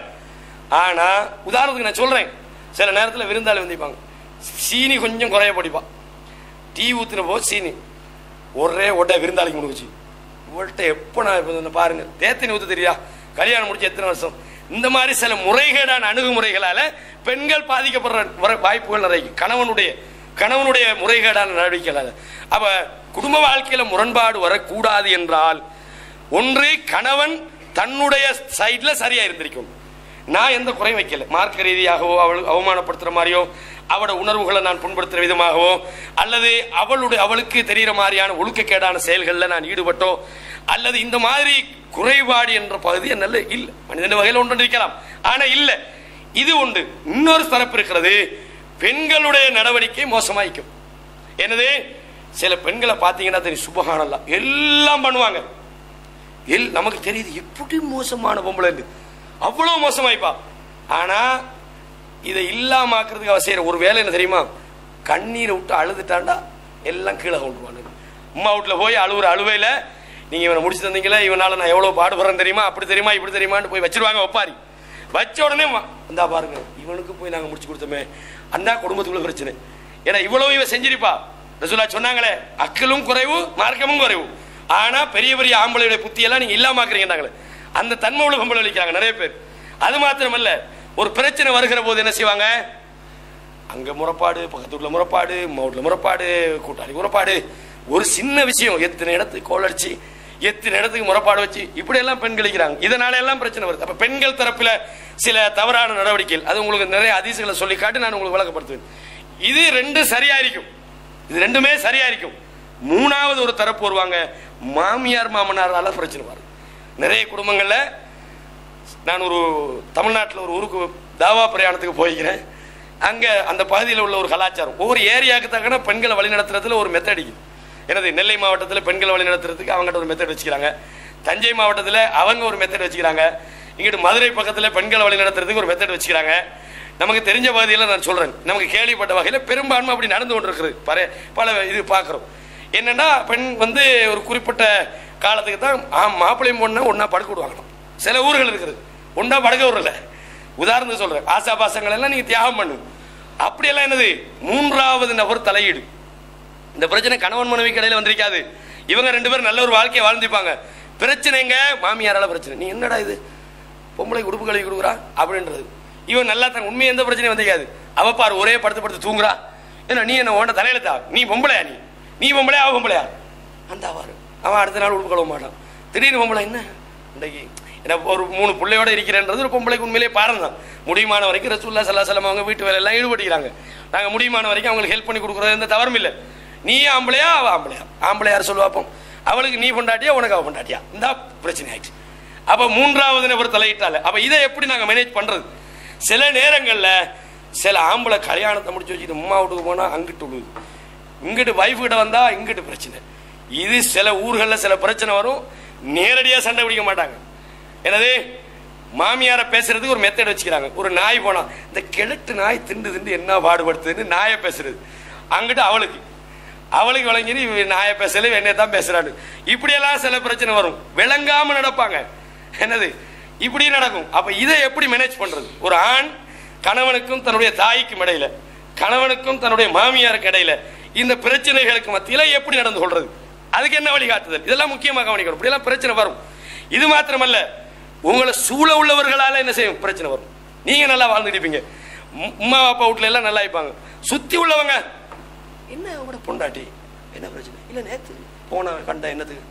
ஆனா உதாரணத்துக்கு நான் சொல்றேன் சில நேரத்தில் விருந்தாளி வந்திருப்பாங்க சீனி கொஞ்சம் குறைய படிப்பா டீ ஊத்துன போது சீனி ஒரே ஒட்டை விருந்தாளிக்கு முடிச்சு இவள்கிட்ட எப்போ நான் இப்போ இந்த பாருங்க தேத்தினி ஊத்து தெரியா கல்யாணம் முடிச்சு எத்தனை வருஷம் இந்த மாதிரி சில முறைகேடான அணுகுமுறைகளால பெண்கள் பாதிக்கப்படுற வர- வாய்ப்புகள் நிறைய இருக்கு. கணவனுடைய கணவனுடைய முறைகேடான நடவடிக்கைகளால அப்ப குடும்ப வாழ்க்கையில முரண்பாடு வரக்கூடாது என்றால் ஒன்று கணவன் தன்னுடைய சைட்ல சரியா இருந்திருக்கும் நான் எந்த குறையும் வைக்கல மார்க்க ரீதியாகவோ அவள் அவமானப்படுத்துற மாதிரியோ அவளோட உணர்வுகளை நான் புண்படுத்துற விதமாகவோ அல்லது அவளுடைய அவளுக்கு தெரிகிற மாதிரியான ஒழுக்கக்கேடான செயல்களில் நான் ஈடுபட்டோ அல்லது இந்த மாதிரி குறைபாடு என்ற பகுதி நல்ல இல்லை மனிதன் வகையில் ஒன்று இருக்கலாம் ஆனா இல்லை இது உண்டு இன்னொரு தரப்பு இருக்கிறது பெண்களுடைய நடவடிக்கை மோசமாயிக்கும் என்னது சில பெண்களை பார்த்தீங்கன்னா தெரியும் சுபகானல்லாம் எல்லாம் பண்ணுவாங்க எல் நமக்கு தெரியுது எப்படி மோசமான பொம்பளைன்னு அவ்வளவு மோசமாயிப்பா ஆனா இதை இல்லாமாக்குறதுக்கு அவ செய்யற ஒரு வேலை என்ன தெரியுமா கண்ணீரை விட்டு அழுதுட்டாண்டா எல்லாம் கீழே கொண்டுருவானு அம்மா வீட்டில் போய் அழுகுற அழுவையில் நீங்கள் இவனை முடிச்சு தந்தீங்களே இவனால நான் எவ்வளோ பாடுபடுறேன் தெரியுமா அப்படி தெரியுமா இப்படி தெரியுமான்னு போய் வச்சிருவாங்க ஒப்பாரி வச்ச உடனே வா- இந்தா பாருங்க இவனுக்கு போய் நாங்கள் முடிச்சு கொடுத்தோமே அந்த குடும்பத்துக்குள்ள பிரச்சனை ஏன்னா இவ்வளவு இவன் செஞ்சிருப்பா ரசூலா சொன்னாங்களே அக்கலும் குறைவு மார்க்கமும் குறைவு ஆனா பெரிய பெரிய ஆம்பளையுடைய புத்தியெல்லாம் நீங்க இல்லாமாக்குறீங்கன்னாங்களே அந்த தன்மை உள்ள பொம்பளை அளிக்கிறாங்க நிறைய பேர் அது மாத்திரமல்ல ஒரு பிரச்சனை வருகிற போது என்ன செய்வாங்க அங்க முறைப்பாடு பக்கத்து வீட்டுல முறைப்பாடு மவுட்ல முறைப்பாடு கூட்டாளி முறைப்பாடு ஒரு சின்ன விஷயம் எத்தனை இடத்துக்கு கோல் அடிச்சு எத்தனை இடத்துக்கு முறைப்பாடு வச்சு இப்படி எல்லாம் பெண்கள் இருக்கிறாங்க இதனால எல்லாம் பிரச்சனை வருது அப்ப பெண்கள் தரப்புல சில தவறான நடவடிக்கைகள் அது உங்களுக்கு நிறைய அதிசயங்களை சொல்லி காட்டி நான் உங்களுக்கு விளக்கப்படுத்துவேன் இது ரெண்டு சரியா இருக்கும் இது ரெண்டுமே சரியா இருக்கும் மூணாவது ஒரு தரப்பு வருவாங்க மாமியார் மாமனாரால பிரச்சனை வரும் நிறைய குடும்பங்கள்ல நான் ஒரு தமிழ்நாட்டில் ஒரு ஊருக்கு தாவா பிரயாணத்துக்கு போய்க்கிறேன் அங்கே அந்த பகுதியில் உள்ள ஒரு கலாச்சாரம் ஒவ்வொரு ஏரியாவுக்கு தக்கன பெண்களை வழிநடத்துறதுல ஒரு மெத்தட் இருக்குது எனது நெல்லை மாவட்டத்தில் பெண்களை வழிநடத்துறதுக்கு அவங்ககிட்ட ஒரு மெத்தட் வச்சுக்கிறாங்க தஞ்சை மாவட்டத்தில் அவங்க ஒரு மெத்தட் வச்சுக்கிறாங்க இங்கிட்டு மதுரை பக்கத்தில் பெண்களை வழிநடத்துறதுக்கு ஒரு மெத்தட் வச்சுக்கிறாங்க நமக்கு தெரிஞ்ச பகுதியில் நான் சொல்கிறேன் நமக்கு கேள்விப்பட்ட வகையில் பெரும்பான்மை அப்படி நடந்து கொண்டிருக்கிறது பல பல இது பார்க்குறோம் என்னன்னா பெண் வந்து ஒரு குறிப்பிட்ட காலத்துக்கு தான் ஆ- மாப்பிள்ளையும் பொண்ணை ஒன்றா படுக்க விடுவாங்களாம் சில ஊர்கள் இருக்குது ஒன்றா படுக்க விடல உதாரணத்துக்கு சொல்கிறேன் ஆசா பாசங்கள் எல்லாம் நீங்கள் தியாகம் பண்ணு அப்படியெல்லாம் என்னது மூன்றாவது நபர் தலையீடு இந்த பிரச்சனை கணவன் மனைவி கடையில் வந்திருக்காது இவங்க ரெண்டு பேரும் நல்ல ஒரு வாழ்க்கையை வாழ்ந்துப்பாங்க பிரச்சனைங்க மாமியாரால பிரச்சனை நீ என்னடா இது பொம்பளை உடுப்பு கழுவி கொடுக்குறா அப்படின்றது இவன் நல்லா தான் உண்மை எந்த பிரச்சனையும் வந்திருக்காது அவ பாரு ஒரே படுத்து படுத்து தூங்குறா ஏன்னா நீ என்ன உன்ட தலையில நீ பொம்பளையா நீ நீ பொம்பளையா அவ பொம்பளையா அந்த அவாரு அவன் அடுத்த நாள் உடுப்பு கழுவ மாட்டான் திடீர்னு பொம்பளை என்ன இன்றைக்கு என்ன ஒரு மூணு பிள்ளையோட இருக்கிறேன்றது ஒரு பொம்பளைக்கு உண்மையிலே பாரம் தான் முடியுமான வரைக்கும் ரசூல்லா சல்லா சலம் அவங்க வீட்டு வேலையெல்லாம் ஈடுபடுகிறாங்க நாங்கள் முடியுமான வரைக்கும் அவங்களுக்கு ஹெல்ப் பண்ணி கொடுக்குறது எந்த தவறும் இல்லை நீ ஆம்பளையா அவ ஆம்பளையா ஆம்பளை யார் சொல்லுவாப்போம் அவளுக்கு நீ பொண்டாட்டியா உனக்கு அவ பொண்டாட்டியா இந்த பிரச்சனை ஆயிடுச்சு அப்ப மூன்றாவது நபர் தலையிட்டால அப்ப இதை எப்படி நாங்க மேனேஜ் பண்றது சில நேரங்கள்ல சில ஆம்பளை கல்யாணத்தை முடிச்சு வச்சுட்டு அம்மா வீட்டுக்கு போனா அங்கிட்டு விழுது இங்கிட்டு வைஃப் கிட்ட வந்தா இங்கிட்டு பிரச்சனை இது சில ஊர்கள்ல சில பிரச்சனை வரும் நேரடியா சண்டை பிடிக்க மாட்டாங்க என்னது மாமியாரை பேசுறதுக்கு ஒரு மெத்தட் வச்சுக்கிறாங்க ஒரு நாய் போனா இந்த கிழட்டு நாய் திண்டு திண்டு என்ன பாடுபடுத்துதுன்னு நாயை பேசுறது அங்கிட்டு அவளுக்கு அவளுக்கு விளங்கிது இவ நாயை பேசல என்னைய தான் பேசுறான்னு இப்படியெல்லாம் சில பிரச்சனை வரும் விளங்காம நடப்பாங்க என்னது இப்படி நடக்கும் அப்ப இதை எப்படி மேனேஜ் பண்றது ஒரு ஆண் கணவனுக்கும் தன்னுடைய தாய்க்கும் இடையில கணவனுக்கும் தன்னுடைய மாமியாருக்கு இடையில இந்த பிரச்சனைகளுக்கு மத்தியில எப்படி நடந்து கொள்றது அதுக்கு என்ன வழிகாட்டுதல் இதெல்லாம் முக்கியமாக கவனிக்கணும் இப்படியெல்லாம் பிரச்சனை வரும் இது மாத்திரமல்ல உங்களை சூழ உள்ளவர்களால என்ன செய்யும் பிரச்சனை வரும் நீங்க நல்லா வாழ்ந்துட்டு இருப்பீங்க உம் உம்மா அப்பா வீட்டுல எல்லாம் நல்லா இருப்பாங்க சுத்தி உள்ளவங்க என்ன அவட பொண்டாட்டி என்ன பிரச்சனை இல்ல நேத்து போன கண்ட என்னத்துக்கு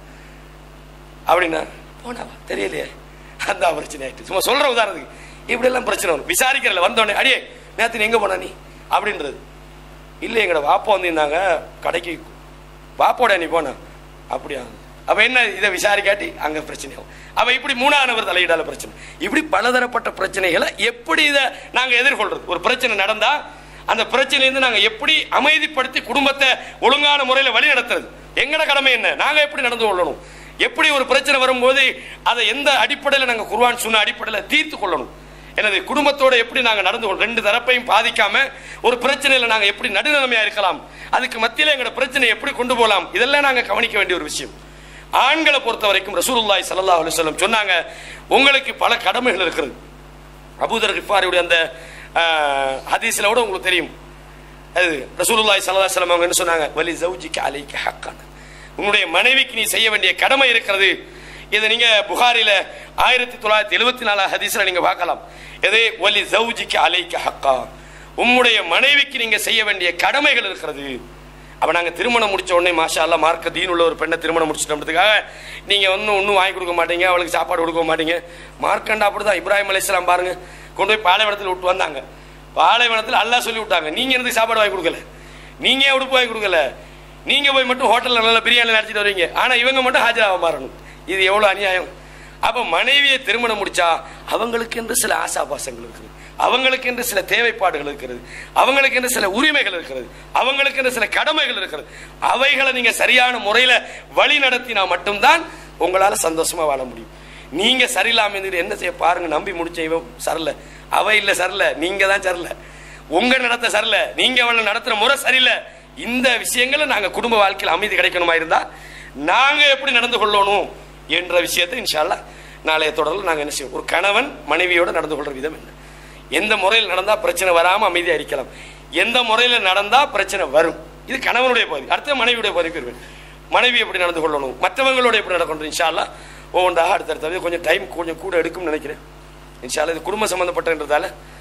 அப்படின்னா போனாவா தெரியலையே அந்த பிரச்சனை ஆயிட்டு சும்மா சொல்ற உதாரணத்துக்கு இப்படி எல்லாம் பிரச்சனை வரும் விசாரிக்கிறல வந்தோடனே அடியே நேத்து நீ எங்க போனா நீ அப்படின்றது இல்லை எங்கட வாப்பா வந்திருந்தாங்க கடைக்கு வாப்போட நீ போன அப்படியா அப்ப என்ன இதை விசாரிக்காட்டி அங்க பிரச்சனை ஆகும் அப்ப இப்படி மூணாவது நபர் தலையிடால பிரச்சனை இப்படி பலதரப்பட்ட பிரச்சனைகளை எப்படி இதை நாங்க எதிர்கொள்றது ஒரு பிரச்சனை நடந்தா அந்த பிரச்சனையிலிருந்து நாங்க எப்படி அமைதிப்படுத்தி குடும்பத்தை ஒழுங்கான முறையில் வழி நடத்துறது எங்கட கடமை என்ன நாங்க எப்படி நடந்து கொள்ளணும் எப்படி ஒரு பிரச்சனை வரும்போது அதை எந்த அடிப்படையில் நாங்க குர்ஆன் சொன்ன அடிப்படையில் தீர்த்து கொள்ளணும் எனது குடும்பத்தோட எப்படி நாங்க நடந்து கொள்ள ரெண்டு தரப்பையும் பாதிக்காம ஒரு பிரச்சனையில நாங்க எப்படி நடுநிலைமையா இருக்கலாம் அதுக்கு மத்தியில எங்களோட பிரச்சனை எப்படி கொண்டு போகலாம் இதெல்லாம் நாங்க கவனிக்க வேண்டிய ஒரு விஷயம் ஆண்களை பொறுத்த வரைக்கும் ரசூலுல்லாஹி ஸல்லல்லாஹு அலைஹி வஸல்லம் சொன்னாங்க உங்களுக்கு பல கடமைகள் இருக்கிறது அபூதர் கிஃபாரியுடைய அந்த ஆஹ், ஹதீஸ்ல கூட உங்களுக்கு தெரியும் அது ரசூலுல்லாஹி ஸல்லல்லாஹு அலைஹி வஸல்லம் அவங்க என்ன சொன்னாங்க வலி ஜௌஜிக அலைக ஹக்கான் உன்னுடைய மனைவிக்கு நீ செய்ய வேண்டிய கடமை இருக்கிறது இதை நீங்க புகாரில ஆயிரத்தி தொள்ளாயிரத்தி எழுபத்தி நாலு ஹதீஸ்ல நீங்க பார்க்கலாம் எது வலி ஜௌஜிக அலைக ஹக்கா உம்முடைய மனைவிக்கு நீங்க செய்ய வேண்டிய கடமைகள் இருக்கிறது அப்ப நாங்க திருமணம் முடிச்ச உடனே மாஷா அல்லா மார்க்க தீன் உள்ள ஒரு பெண்ணை திருமணம் முடிச்சிட்டோம்ன்றதுக்காக நீங்க ஒன்றும் ஒன்றும் வாங்கி கொடுக்க மாட்டீங்க அவளுக்கு சாப்பாடு கொடுக்க மாட்டீங்க மார்க்கண்டா அப்படிதான் இப்ராஹிம் அலைஹிஸ்ஸலாம் பாருங்க கொண்டு போய் பாலைவனத்தில் விட்டு வந்தாங்க பாலைவனத்தில் அல்லாஹ் சொல்லி விட்டாங்க நீங்க எனக்கு சாப்பாடு வாங்கி கொடுக்கல நீங்க ஏன் உடுப்பு வாங்கி கொடுக்கல நீங்க போய் மட்டும் ஹோட்டல்ல நல்ல பிரியாணி நடத்திட்டு வருவீங்க ஆனா இவங்க மட்டும் ஹாஜராக மாறணும் இது எவ்வளவு அநியாயம் அப்ப மனைவியை திருமணம் முடிச்சா அவங்களுக்கு என்று சில ஆசாபாசங்கள் இருக்குது அவங்களுக்கு என்று சில தேவைப்பாடுகள் இருக்கிறது அவங்களுக்கு என்று சில உரிமைகள் இருக்கிறது அவங்களுக்கு என்று சில கடமைகள் இருக்கிறது அவைகளை நீங்க சரியான முறையில வழி நடத்தினா மட்டும்தான் உங்களால சந்தோஷமா வாழ முடியும் நீங்க சரியில்லாம இருந்துட்டு என்ன செய்ய பாருங்க நம்பி முடிச்ச இவன் சரியில்ல அவ இல்ல சரியில்ல நீங்க தான் சரியில்ல உங்க நடத்த சரியில்ல நீங்க அவளை நடத்துற முறை சரியில்லை இந்த விஷயங்களை நாங்க குடும்ப வாழ்க்கையில் அமைதி கிடைக்கணுமா இருந்தா நாங்க எப்படி நடந்து கொள்ளணும் என்ற விஷயத்தை இன்ஷால்லா நாளைய தொடரில் நாங்க என்ன செய்வோம் ஒரு கணவன் மனைவியோட நடந்து கொள்ற விதம் என்ன எந்த முறையில் நடந்தா பிரச்சனை வராம அமைதியா இருக்கலாம் எந்த முறையில் நடந்தா பிரச்சனை வரும் இது கணவனுடைய பகுதி அடுத்த மனைவியுடைய பகுதிக்கு வருவேன் மனைவி எப்படி நடந்து கொள்ளணும் மற்றவங்களோட எப்படி நடக்கணும் இன்ஷால்லா ஒவ்வொன்றாக அடுத்தடுத்தது கொஞ்சம் டைம் கொஞ்சம் கூட எடுக்கும்னு நினைக்கிறேன் இன்ஷால்லா இது குடும்ப சம்பந்தப்பட்டன்றதால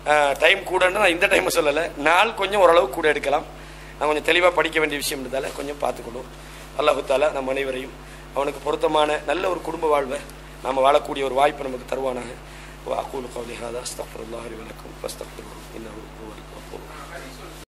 டைம் கூடன்னு நான் இந்த டைமை சொல்லலை நாள் கொஞ்சம் ஓரளவு கூட எடுக்கலாம் நான் கொஞ்சம் தெளிவாக படிக்க வேண்டிய விஷயம் இருந்ததால் கொஞ்சம் பார்த்துக்கணும் அல்லாஹு தாலா நம் அனைவரையும் அவனுக்கு பொருத்தமான நல்ல ஒரு குடும்ப வாழ்வை நாம் வாழக்கூடிய ஒரு வாய்ப்பு நமக்கு தருவானாக وأقول قولي هذا أستغفر الله لي ولكم فاستغفروه إنه هو الغفور الرحيم